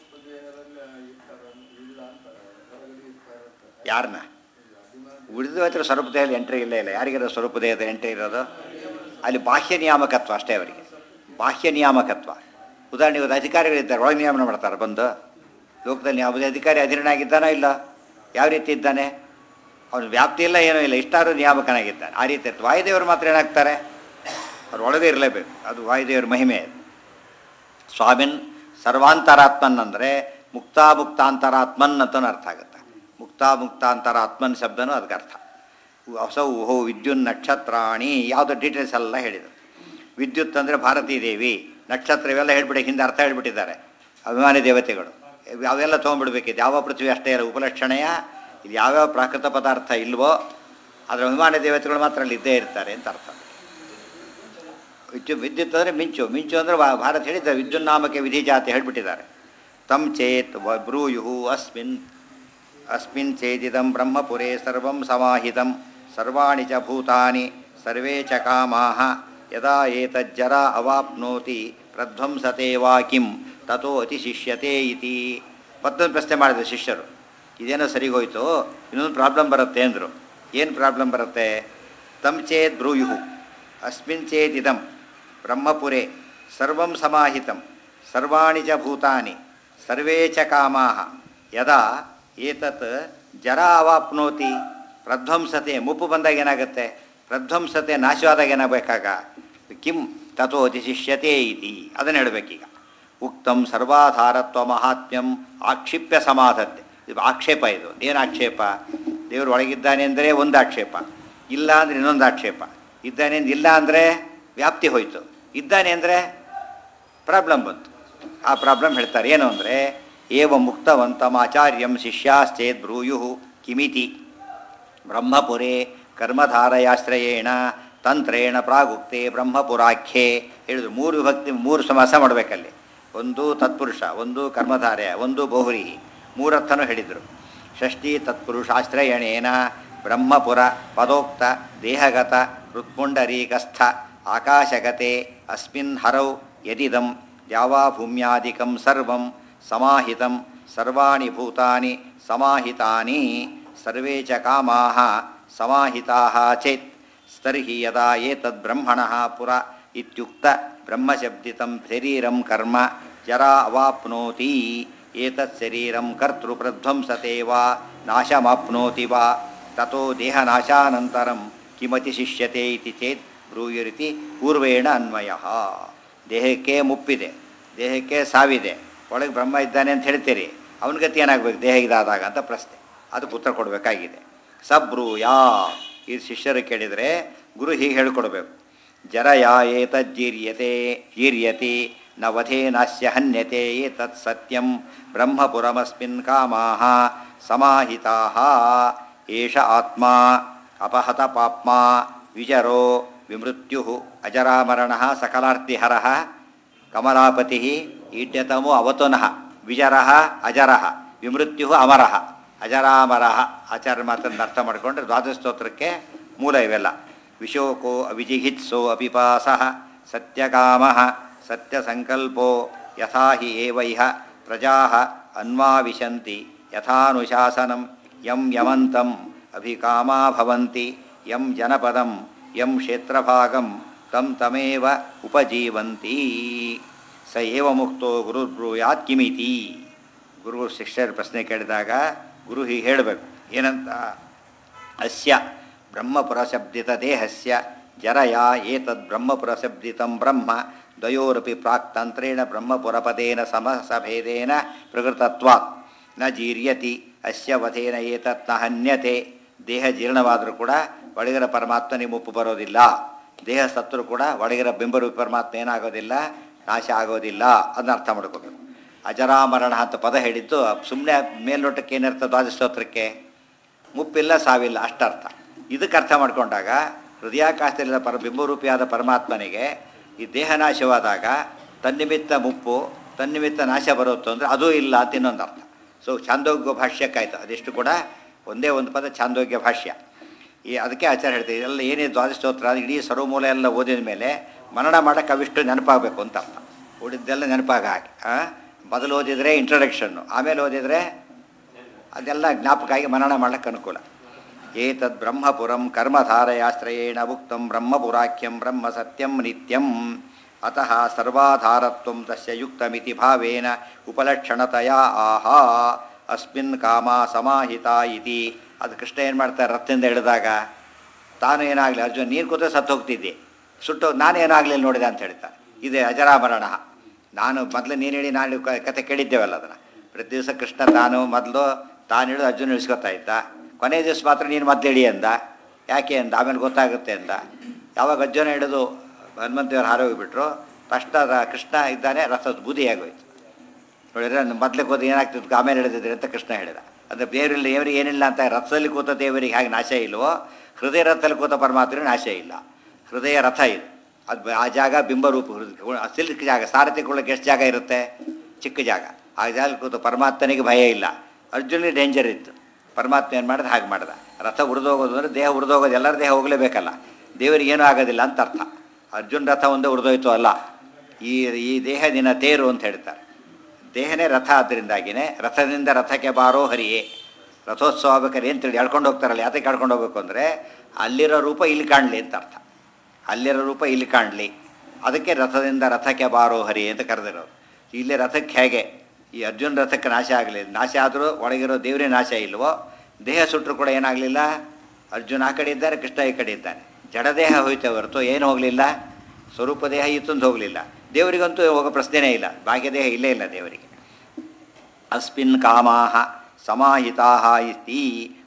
ಯಾರನ್ನ ಉಳಿದ ಹತ್ರ ಸ್ವರೂಪ ದೇಹದಲ್ಲಿ ಎಂಟ್ರಿ ಇಲ್ಲೇ ಇಲ್ಲ ಯಾರಿಗಿರೋ ಸ್ವರೂಪ ದೇಹದ ಎಂಟ್ರಿ ಇರೋದು ಅಲ್ಲಿ ಬಾಹ್ಯ ನಿಯಾಮಕತ್ವ ಅಷ್ಟೇ ಅವರಿಗೆ ಬಾಹ್ಯ ನಿಯಾಮಕತ್ವ ಉದಾಹರಣೆಗೆ ಇವತ್ತು ಅಧಿಕಾರಿಗಳಿದ್ದಾರೆ ಒಳಗೆ ನಿಯಮನ ಮಾಡ್ತಾರೆ ಬಂದು ಲೋಕದಲ್ಲಿ ಯಾವುದೇ ಅಧಿಕಾರಿ ಅಧೀನನಾಗಿದ್ದಾನೋ ಇಲ್ಲ ಯಾವ ರೀತಿ ಇದ್ದಾನೆ ಅವನು ವ್ಯಾಪ್ತಿ ಇಲ್ಲ ಏನೂ ಇಲ್ಲ ಇಷ್ಟಾರು ನಿಯಾಮಕನಾಗಿದ್ದಾನೆ ಆ ರೀತಿ ಇರ್ತದೆ ವಾಯುದೇವರು ಮಾತ್ರ ಏನಾಗ್ತಾರೆ ಅವ್ರು ಒಳಗೆ ಇರಲೇಬೇಕು ಅದು ವಾಯುದೇವರ ಮಹಿಮೆ ಅದು ಸ್ವಾಮಿನ್ ಸರ್ವಾಂತರಾತ್ಮನ್ ಅಂದರೆ ಮುಕ್ತಾಮುಕ್ತಾಂತರಾತ್ಮನ್ ಅಂತನೂ ಅರ್ಥ ಆಗುತ್ತೆ ಮುಕ್ತಾಮುಕ್ತಾಂತರಾತ್ಮನ್ ಶಬ್ದನೂ ಅದಕ್ಕೆ ಅರ್ಥ ಹೊಸ ಓಹೋ ವಿದ್ಯುತ್ ನಕ್ಷತ್ರಾಣಿ ಯಾವುದೋ ಡೀಟೇಲ್ಸ್ ಎಲ್ಲ ಹೇಳಿದರು ವಿದ್ಯುತ್ ಅಂದರೆ ಭಾರತೀ ದೇವಿ ನಕ್ಷತ್ರ ಇವೆಲ್ಲ ಹೇಳ್ಬಿಡಿ ಹಿಂದೆ ಅರ್ಥ ಹೇಳ್ಬಿಟ್ಟಿದ್ದಾರೆ ಅಭಿಮಾನಿ ದೇವತೆಗಳು ಅವೆಲ್ಲ ತೊಗೊಂಡ್ಬಿಡ್ಬೇಕಿತ್ತು ಯಾವ ಪೃಥ್ವಿ ಅಷ್ಟೇ ಇಲ್ಲ ಉಪಲಕ್ಷಣೆಯ ಇದು ಯಾವ್ಯಾವ ಪ್ರಾಕೃತ ಪದಾರ್ಥ ಇಲ್ವೋ ಅದರ ಅಭಿಮಾನಿ ದೇವತೆಗಳು ಮಾತ್ರ ಅಲ್ಲಿ ಇದ್ದೇ ಇರ್ತಾರೆ ಅಂತ ಅರ್ಥ ವಿದ್ಯು ವಿದ್ಯುತ್ ಅಂದರೆ ಮಿಂಚು ಮಿಂಚು ಅಂದರೆ ವಾ- ಭಾರತ ಹೇಳಿದ್ದಾರೆ ವಿದ್ಯುನ್ನಾಮಕ್ಕೆ ವಿಧಿ ಜಾತಿ ಹೇಳ್ಬಿಟ್ಟಿದ್ದಾರೆ ತಮ್ ಚೇತ್ ವ- ಬ್ರೂಯು ಅಸ್ಮಿನ್ ಅಸ್ಮಿನ್ ಚೇದಿದಂ ಬ್ರಹ್ಮಪುರೇ ಸರ್ವಂ ಸಮಾಹಿತಂ ಸರ್ವಾಣಿ ಚ ಭೂತಾನಿ ಸರ್ವೇ ಚ ಕಾಮಾಹ ಯದಾ ಏತಜ್ಜರ ಅವಾಪ್ನೋತಿ ಪ್ರಧ್ವಂಸತೆ ವಾ ಕಿಂ ತಥೋ ಅತಿಶಿಷ್ಯತೆ ಇತಿ ಮತ್ತೊಂದು ಪ್ರಶ್ನೆ ಮಾಡಿದ್ರು ಶಿಷ್ಯರು ಇದೇನೋ ಸರಿಗೋಯ್ತು ಇನ್ನೊಂದು ಪ್ರಾಬ್ಲಮ್ ಬರುತ್ತೆ ಅಂದರು ಏನು ಪ್ರಾಬ್ಲಮ್ ಬರುತ್ತೆ ತಮ್ ಚೇತ್ ಬ್ರೂಯು ಅಸ್ಮಿನ್ ಚೇದಿದಂ ಬ್ರಹ್ಮಪುರೇ ಸರ್ವಂ ಸಮಾಹಿತಂ ಸರ್ವಾಣಿ ಚ ಭೂತಾನಿ ಸರ್ವೇ ಚ ಕಾಮಾಹ ಯದಾ ಏತತ್ ಜರ ಅವಾಪ್ನೋತಿ ಪ್ರಧ್ವಂಸತೆ ಮುಪ್ಪು ಬಂದಾಗ ಏನಾಗುತ್ತೆ ಪ್ರಧ್ವಂಸತೆ ನಾಶವಾದಾಗ ಏನಾಗಬೇಕಾಗ ಕಿಂ ತಥೋ ಅತಿಶಿಷ್ಯತೆ ಇತಿ ಅದನ್ನು ಹೇಳಬೇಕೀಗ ಉಕ್ತಂ ಸರ್ವಾಧಾರತ್ವ ಮಹಾತ್ಮ್ಯಂ ಆಕ್ಷಿಪ್ಯ ಸಮಾಧತ್ತೆ ಇದು ಆಕ್ಷೇಪ ಇದು ಏನು ಆಕ್ಷೇಪ ದೇವರು ಒಳಗಿದ್ದಾನೆ ಅಂದರೆ ಒಂದು ಆಕ್ಷೇಪ ಇಲ್ಲ ಅಂದರೆ ಇನ್ನೊಂದು ಆಕ್ಷೇಪ ಇದ್ದಾನೆ ಇಲ್ಲ ಅಂದರೆ ವ್ಯಾಪ್ತಿ ಹೋಯಿತು ಇದ್ದಾನೆ ಅಂದರೆ ಪ್ರಾಬ್ಲಮ್ ಬಂತು ಆ ಪ್ರಾಬ್ಲಮ್ ಹೇಳ್ತಾರೆ ಏನು ಅಂದರೆ ಏವ ಮುಕ್ತವಂತಂ ಆಚಾರ್ಯಂ ಶಿಷ್ಯಾಶ್ಚೇದ್ ಬ್ರೂಯು ಕಿಮಿತಿ ಬ್ರಹ್ಮಪುರೇ ಕರ್ಮಧಾರಯಾಶ್ರಯೇಣ ತಂತ್ರೇಣ ಪ್ರಾಗುಕ್ತೆ ಬ್ರಹ್ಮಪುರಾಖ್ಯೆ ಹೇಳಿದ್ರು ಮೂರು ವಿಭಕ್ತಿ ಮೂರು ಸಮಾಸ ಮಾಡಬೇಕಲ್ಲಿ ಒಂದು ತತ್ಪುರುಷ ಒಂದು ಕರ್ಮಧಾರಯ ಒಂದು ಬಹುರಿ ಮೂರರ್ಥನೂ ಹೇಳಿದರು ಷಷ್ಠಿ ತತ್ಪುರುಷಾಶ್ರಯಣೇನ ಬ್ರಹ್ಮಪುರ ಪದೋಕ್ತ ದೇಹಗತ ಹೃತ್ಪುಂಡರೀಕಸ್ಥ ಆಕಾಶಗತೆ ಅಸ್ಮಿನ್ ಹರೌ ಯದಿದಂ ದ್ಯಾವಾಭೂಮ್ಯಾದಿಕಂ ಸರ್ವಂ ಸಮಾಹಿತಂ ಸರ್ವಾಣಿ ಭೂತಾನಿ ಸಮಾಹಿತಾನಿ ಸರ್ವೇ ಚ ಕಾಮಾಹ ಸಮಾಹಿತಾಃ ಚೇತ್ ತರ್ಹಿ ಯದಾ ಏತದ್ ಬ್ರಹ್ಮಣಃ ಪುರ ಇತ್ಯುಕ್ತ ಬ್ರಹ್ಮಶಬ್ದಿತಂ ಶರೀರಂ ಕರ್ಮ ಜರಾ ಅವಾಪ್ನೋತಿ ಏತತ್ ಶರೀರಂ ಕರ್ತೃಪ್ರಧ್ವಂಸತೆ ವಾ ನಾಶಮಾಪ್ನೋತಿ ವಾ ತಥೋ ದೇಹನಾಶಾನಂತರಂ ಕಿಮತಿ ಶಿಷ್ಯತೆ ಇತಿ ಚೇತ್ ಬ್ರೂಯುರಿತಿ ಪೂರ್ವೇಣ ಅನ್ವಯ ದೇಹಕ್ಕೆ ಮುಪ್ಪಿದೆ ದೇಹಕ್ಕೆ ಸಾವಿದೆ ಒಳಗೆ ಬ್ರಹ್ಮ ಇದ್ದಾನೆ ಅಂತ ಹೇಳ್ತೀರಿ ಅವನ ಗತಿ ಏನಾಗಬೇಕು ದೇಹ ಇದಾದಾಗ ಅಂತ ಪ್ರಶ್ನೆ ಅದಕ್ಕೆ ಉತ್ತರ ಕೊಡಬೇಕಾಗಿದೆ ಸಬ್ರೂಯಾ ಈ ಶಿಷ್ಯರು ಕೇಳಿದರೆ ಗುರು ಹೀಗೆ ಹೇಳ್ಕೊಡ್ಬೇಕು ಜರಯ ಏತಜ್ಜೀರ್ಯತೆ ಜೀರ್ಯತಿ ನ ವಧೇ ನಾಸ್ಯ ಹನ್ಯತೆ ಏತತ್ ಸತ್ಯಂ ಬ್ರಹ್ಮಪುರಮಸ್ಮಿನ್ ಕಾಮಾಹ ಸಮಾಹಿತಾಃ ಏಷ ಆತ್ಮ ಅಪಹತ ಪಾಪ್ಮ ವಿಜರೋ ವಿಮೃತ್ಯು ಅಜರಾಮರಣಃ ಸಕಲಾರ್ತಿಹರಃ ಕಮಲಾಪತಿ ಈಡ್ಯತಮೋ ಅವತುನಃ ವಿಜರಃ ಅಜರಃ ವಿಮೃತ್ಯು ಅಮರಃ ಅಜರಾಮರಃ ಆಚಾರ್ಯ ಮಾತನ್ನು ಅರ್ಥ ಮಾಡಿಕೊಂಡ್ರೆ ದ್ವಾದಶ ಸ್ತೋತ್ರಕ್ಕೆ ಮೂಲ ಇವೆಲ್ಲ ವಿಶೋಕೋ ಅವಿಜಿಹಿತ್ಸೋ ಅಪಿಪಾಸಃ ಸತ್ಯಕಾಮಃ ಸತ್ಯಸಂಕಲ್ಪೋ ಯಥಾ ಹಿ ಏವೈಹ ಪ್ರಜಾ ಅನ್ವಾವಿಶಂತಿ ಯಥಾನುಶಾಸನಂ ಯಂ ಯಮಂತಂ ಅಭಿಕಾಮಾ ಭವಂತಿ ಯಂ ಜನಪದಂ ಯಂ ಕ್ಷೇತ್ರಭಾಗಂ ತಂ ತಮೇವ ಉಪಜೀವಂತಿ ಸ ಏವ ಮುಕ್ತೋ ಗುರುರ್ಬ್ರೂಯಾತ್ ಕಿಮಿತಿ ಗುರು ಶಿಷ್ಯರ ಪ್ರಶ್ನೆ ಕೇಳಿದಾಗ ಗುರು ಹೀಗೆ ಹೇಳಬೇಕು ಏನಂತ ಅಸ್ಯ ಬ್ರಹ್ಮಪುರಶಬ್ದಿತ ದೇಹಸ್ಯ ಜರಯ ಏತದ್ ಬ್ರಹ್ಮಪುರಶಬ್ದಿತಂ ಬ್ರಹ್ಮ ದ್ವಯೋರಪಿ ಪ್ರಾಕ್ ತಂತ್ರೇಣ ಬ್ರಹ್ಮಪುರಪದೇನ ಸಮಸಭೇದೇನ ಪ್ರಕೃತತ್ವಾತ್ ನ ಜೀರ್ಯತಿ ಅಸ್ಯ ವಧೇನ ಏತತ್ ನ ಹನ್ಯತೆ ದೇಹ ಜೀರ್ಣವಾದರೂ ಕೂಡ ಒಳಗಿರ ಪರಮಾತ್ಮನಿಗೆ ಮುಪ್ಪು ಬರೋದಿಲ್ಲ ದೇಹ ಸತ್ತರೂ ಕೂಡ ಒಳಗಿರ ಬಿಂಬರು ಪರಮಾತ್ಮ ಏನಾಗೋದಿಲ್ಲ ನಾಶ ಆಗೋದಿಲ್ಲ ಅದನ್ನ ಅರ್ಥ ಮಾಡ್ಕೋಬೇಕು ಅಜರಾಮರಣ ಅಂತ ಪದ ಹೇಳಿದ್ದು ಸುಮ್ಮನೆ ಮೇಲ್ನೋಟಕ್ಕೆ ಏನಿರ್ತದೆ ದ್ವಾದಸ್ತೋತ್ರಕ್ಕೆ ಮುಪ್ಪಿಲ್ಲ ಸಾವಿಲ್ಲ ಅಷ್ಟರ್ಥ ಇದಕ್ಕೆ ಅರ್ಥ ಮಾಡ್ಕೊಂಡಾಗ ಹೃದಯಾಕಾಶದಲ್ಲಿರುವ ಪರ ಬಿಂಬರೂಪಿಯಾದ ಪರಮಾತ್ಮನಿಗೆ ಈ ದೇಹ ನಾಶವಾದಾಗ ತನ್ನಿಮಿತ್ತ ಮುಪ್ಪು ತನ್ನಿಮಿತ್ತ ನಾಶ ಬರುತ್ತೋ ಅಂದರೆ ಅದೂ ಇಲ್ಲ ಅಂತ ಇನ್ನೊಂದು ಅರ್ಥ ಸೊ ಛಾಂದೋಗ್ಯ ಭಾಷ್ಯಕ್ಕಾಯ್ತು ಅದೆಷ್ಟು ಕೂಡ ಒಂದೇ ಒಂದು ಪದ ಛಾಂದೋಗ್ಯ ಭಾಷ್ಯ ಈ ಅದಕ್ಕೆ ಆಚಾರ ಹೇಳ್ತೀವಿ ಎಲ್ಲ ಏನೇ ದ್ವಾದಸ್ತೋತ್ರ ಇಡೀ ಸರ್ವಮೂಲ ಎಲ್ಲ ಓದಿದ ಮೇಲೆ ಮನನ ಮಾಡೋಕ್ಕೆ ಅವಿಷ್ಟು ನೆನಪಾಗಬೇಕು ಅಂತ ಅರ್ಥ ಉಳಿದ್ದೆಲ್ಲ ನೆನಪಾಗ ಹಾಕಿ ಮೊದಲು ಓದಿದರೆ ಇಂಟ್ರಡಕ್ಷನ್ನು ಆಮೇಲೆ ಓದಿದರೆ ಅದೆಲ್ಲ ಜ್ಞಾಪಕ ಆಗಿ ಮನನ ಮಾಡಕ್ಕೆ ಅನುಕೂಲ ಏತದ್ ಬ್ರಹ್ಮಪುರಂ ಕರ್ಮಧಾರಯಾಶ್ರಯೇಣ ಉಕ್ತಂ ಬ್ರಹ್ಮಪುರಾಖ್ಯಂ ಬ್ರಹ್ಮ ಸತ್ಯಂ ನಿತ್ಯಂ ಅತಃ ಸರ್ವಾಧಾರತ್ವಂ ತಸ್ಯ ಯುಕ್ತಮಿತಿ ಭಾವೇನ ಉಪಲಕ್ಷಣತೆಯ ಆಹಾ ಅಸ್ಮಿನ್ ಕಾಮ ಸಮಾಹಿತ ಇತಿ ಅದು ಕೃಷ್ಣ ಏನು ಮಾಡ್ತಾರೆ ರಥದಿಂದ ಹಿಡಿದಾಗ ತಾನು ಏನಾಗಲಿ ಅರ್ಜುನ್ ನೀರು ಕೂತ್ರೆ ಸತ್ತು ಹೋಗ್ತಿದ್ದೆ ಸುಟ್ಟು ನಾನು ಏನಾಗಲಿಲ್ಲ ನೋಡಿದೆ ಅಂತ ಹೇಳ್ತಾರೆ ಇದೆ ಅಜರಾಮರಣ ನಾನು ಮೊದಲು ನೀನು ಹೇಳಿ ನಾನು ಕ- ಕತೆ ಕೇಳಿದ್ದೇವಲ್ಲ ಅದನ್ನು ಪ್ರತಿ ದಿವಸ ಕೃಷ್ಣ ತಾನು ಮೊದಲು ತಾನು ಹಿಡಿದು ಅರ್ಜುನ ಇಳಿಸ್ಕೊತಾ ಇದ್ದ ಕೊನೆಯ ದಿವಸ ಮಾತ್ರ ನೀನು ಮೊದಲು ಹಿಡಿ ಅಂದ ಯಾಕೆ ಅಂದ ಆಮೇಲೆ ಗೊತ್ತಾಗುತ್ತೆ ಅಂದ ಯಾವಾಗ ಅರ್ಜುನ ಹಿಡಿದು ಹನುಮಂತೇವ್ರು ಹಾರೋಗಿಬಿಟ್ರು ತಕ್ಷಣ ರ- ಕೃಷ್ಣ ಇದ್ದಾನೆ ರಥದ ಬೂದಿಯಾಗೋಯ್ತು ನೋಡಿದ್ರೆ ಮೊದಲೇ ಕೂತು ಏನಾಗ್ತಿತ್ತು ಆಮೇಲೆ ಹಿಡಿದಿದ್ರಿ ಅಂತ ಕೃಷ್ಣ ಹೇಳಿದ ಅಂದರೆ ದೇವರಿಲ್ಲ ದೇವರಿಗೆ ಏನಿಲ್ಲ ಅಂತ ರಥದಲ್ಲಿ ಕೂತ ದೇವರಿಗೆ ಹಾಗೆ ನಾಶ ಇಲ್ವೋ ಹೃದಯ ರಥದಲ್ಲಿ ಕೂತ ಪರಮಾತ್ಮನಿಗೆ ನಾಶ ಇಲ್ಲ ಹೃದಯ ರಥ ಇದು ಅದು ಬ- ಆ ಜಾಗ ಬಿಂಬರೂಪ ಹೃದಯ ಸಿಲ್ಕ್ ಜಾಗ ಸಾರಥಿಕೊಳ್ಳೋಕೆ ಎಷ್ಟು ಜಾಗ ಇರುತ್ತೆ ಚಿಕ್ಕ ಜಾಗ ಆ ಜಾಗ ಕೂತು ಪರಮಾತ್ಮನಿಗೆ ಭಯ ಇಲ್ಲ ಅರ್ಜುನಿಗೆ ಡೇಂಜರ್ ಇತ್ತು ಪರಮಾತ್ಮ ಏನು ಮಾಡಿದ ಹಾಗೆ ಮಾಡ್ದ ರಥ ಉರಿದೋಗೋದು ಅಂದರೆ ದೇಹ ಉರಿದೋಗೋದು ಎಲ್ಲರ ದೇಹ ಹೋಗಲೇಬೇಕಲ್ಲ ದೇವರಿಗೆ ಏನೂ ಆಗೋದಿಲ್ಲ ಅಂತ ಅರ್ಥ ಅರ್ಜುನ್ ರಥ ಒಂದೇ ಉರಿದೋಯ್ತು ಅಲ್ಲ ಈ ಈ ದೇಹ ದಿನ ತೇರು ಅಂತ ಹೇಳ್ತಾರೆ ದೇಹನೇ ರಥ ಆದ್ದರಿಂದಾಗಿನೇ ರಥದಿಂದ ರಥಕ್ಕೆ ಬಾರೋ ಹರಿಯೇ ರಥೋತ್ಸವ ಆಗ್ಬೇಕಾದ್ರೆ ಏನು ತಿಳಿ ಎಳ್ಕೊಂಡು ಹೋಗ್ತಾರಲ್ಲ ಯಾತಕ್ಕೆ ಎಳ್ಕೊಂಡು ಹೋಗ್ಬೇಕು ಅಂದರೆ ಅಲ್ಲಿರೋ ರೂಪ ಇಲ್ಲಿ ಕಾಣಲಿ ಅಂತ ಅರ್ಥ ಅಲ್ಲಿರೋ ರೂಪ ಇಲ್ಲಿ ಕಾಣಲಿ ಅದಕ್ಕೆ ರಥದಿಂದ ರಥಕ್ಕೆ ಬಾರೋ ಹರಿ ಅಂತ ಕರೆದಿರೋದು ಇಲ್ಲಿ ರಥಕ್ಕೆ ಹೇಗೆ ಈ ಅರ್ಜುನ್ ರಥಕ್ಕೆ ನಾಶ ಆಗಲಿಲ್ಲ ನಾಶ ಆದರೂ ಒಳಗಿರೋ ದೇವರೇ ನಾಶ ಇಲ್ವೋ ದೇಹ ಸುಟ್ಟರು ಕೂಡ ಏನಾಗಲಿಲ್ಲ ಅರ್ಜುನ್ ಆ ಕಡೆ ಇದ್ದಾರೆ ಕೃಷ್ಣ ಈ ಕಡೆ ಇದ್ದಾನೆ ಜಡದೇಹ ಹೋಯ್ತೆ ಹೊರತು ಏನು ಹೋಗಲಿಲ್ಲ ಸ್ವರೂಪ ದೇಹ ಇತ್ತೊಂದು ಹೋಗಲಿಲ್ಲ ದೇವರಿಗಂತೂ ಹೋಗೋ ಪ್ರಶ್ನೆನೇ ಇಲ್ಲ ಭಾಗ್ಯ ದೇಹ ಇಲ್ಲೇ ಇಲ್ಲ ದೇವರಿಗೆ ಅಸ್ಮಿನ್ ಕಾಮಾ ಸಮಾಹಿತಾ ಇತಿ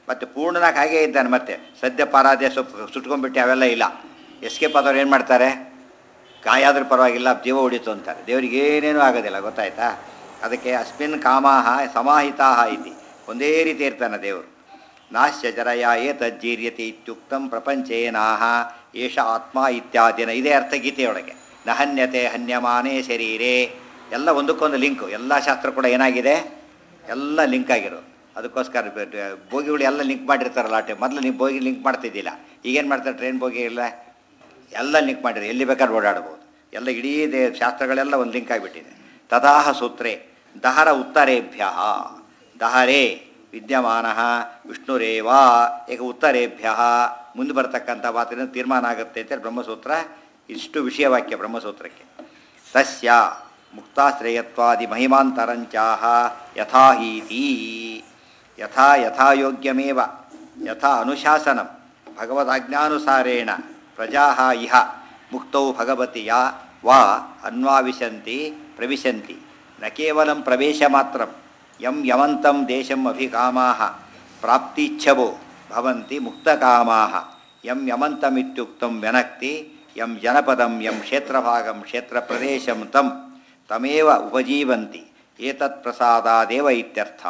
ಮತ್ತು ಪೂರ್ಣನಾಗಿ ಹಾಗೇ ಇದ್ದಾನೆ ಮತ್ತೆ ಸದ್ಯ ಪಾರಾದ್ಯ ಸ್ವಲ್ಪ ಸುಟ್ಕೊಂಡ್ಬಿಟ್ಟು ಅವೆಲ್ಲ ಇಲ್ಲ ಎಸ್ಕೇಪ್ ಆದವ್ರು ಏನು ಮಾಡ್ತಾರೆ ಗಾಯ ಆದ್ರೂ ಪರವಾಗಿಲ್ಲ ಜೀವ ಉಳಿತು ಅಂತಾರೆ ದೇವರಿಗೆ ಏನೇನೂ ಆಗೋದಿಲ್ಲ ಗೊತ್ತಾಯ್ತಾ ಅದಕ್ಕೆ ಅಸ್ಮಿನ್ ಕಾಮಾಹ ಸಮಾಹಿತಾಹ ಇತಿ ಒಂದೇ ರೀತಿ ಇರ್ತಾನೆ ದೇವರು ನಾಶ್ಯ ಜರಯ ಏತಜ್ಜೀರ್ಯತೆ ಇತ್ಯುಕ್ತಂ ಪ್ರಪಂಚೇನಾಹ ಏಷ ಆತ್ಮ ಇತ್ಯಾದಿನ ಇದೇ ಅರ್ಥ ಗೀತೆಯೊಳಗೆ ನಹನ್ಯತೆ ಹನ್ಯಮಾನೇ ಶರೀರೇ ಎಲ್ಲ ಒಂದಕ್ಕೊಂದು ಲಿಂಕು ಎಲ್ಲ ಶಾಸ್ತ್ರ ಕೂಡ ಏನಾಗಿದೆ ಎಲ್ಲ ಲಿಂಕ್ ಆಗಿರೋದು ಅದಕ್ಕೋಸ್ಕರ ಬ- ಡ- ಬೋಗಿಗಳು ಎಲ್ಲ ಲಿಂಕ್ ಮಾಡಿರ್ತಾರಲ್ಲ ಆ ಟೈಮ್ ಮೊದಲು ನೀವು ಬೋಗಿ ಲಿಂಕ್ ಮಾಡ್ತಿದ್ದಿಲ್ಲ ಈಗೇನು ಮಾಡ್ತಾರೆ ಟ್ರೈನ್ ಬೋಗಿ ಎಲ್ಲ ಎಲ್ಲ ಲಿಂಕ್ ಮಾಡಿರಿ ಎಲ್ಲಿ ಬೇಕಾದ್ರೂ ಓಡಾಡ್ಬೋದು ಎಲ್ಲ ಇಡೀ ದೇ ಶಾಸ್ತ್ರಗಳೆಲ್ಲ ಒಂದು ಲಿಂಕ್ ಆಗಿಬಿಟ್ಟಿದೆ ತದಾಹ ಸೂತ್ರೇ ದಹರ ಉತ್ತರೇಭ್ಯ ದಹರೇ ವಿದ್ಯಮಾನ ವಿಷ್ಣುರೇವಾ ಈಗ ಉತ್ತರೇಭ್ಯ ಮುಂದೆ ಬರ್ತಕ್ಕಂಥ ಮಾತಿನ ತೀರ್ಮಾನ ಆಗುತ್ತೆ ಅಂತೇಳಿ ಬ್ರಹ್ಮಸೂತ್ರ ಇಷ್ಟು ವಿಷಯವಾಕ್ಯ ಬ್ರಹ್ಮಸೂತ್ರಕ್ಕೆ ತಸ್ಯ ಮುಕ್ತಾಶ್ರಯತ್ವಾದಿ ಮಹಿಮಾಂತರಂಚಾಹ ಯಥಾಹೀತಿ ಯಥಾ ಯಥಾಯೋಗ್ಯಮೇವ ಯಥಾ ಅನುಶಾಸನಂ ಭಗವದಾಜ್ಞಾನುಸಾರೇಣ ಪ್ರಜಾ ಇಹ ಮುಕ್ತೌ ಭಗವತಿ ಯಾ ವಾ ಅನ್ವಾವಿಶಂತಿ ಪ್ರವಿಶಂತಿ ನ ಕೇವಲಂ ಪ್ರವೇಶ ಮಾತ್ರ ಯಂ ಯಮಂತಂ ದೇಶಂ ಅಭಿಕಾಮಾ ಪ್ರಾಪ್ತಿಚ್ಛವೋ ಭವಂತಿ ಮುಕ್ತಕಾಮಾ ಯಂ ಯಮಂತಮಿತ್ಯುಕ್ತಂ ವ್ಯನಕ್ತಿ ಯಂ ಜನಪದಂ ಯಂ ಕ್ಷೇತ್ರಭಾಗಂ ಕ್ಷೇತ್ರಪ್ರದೇಶಂ ತಂ ತಮೇವ ಉಪಜೀವಂತಿ ಏತತ್ ಪ್ರಸಾದಾದೇವ ಇತ್ಯರ್ಥ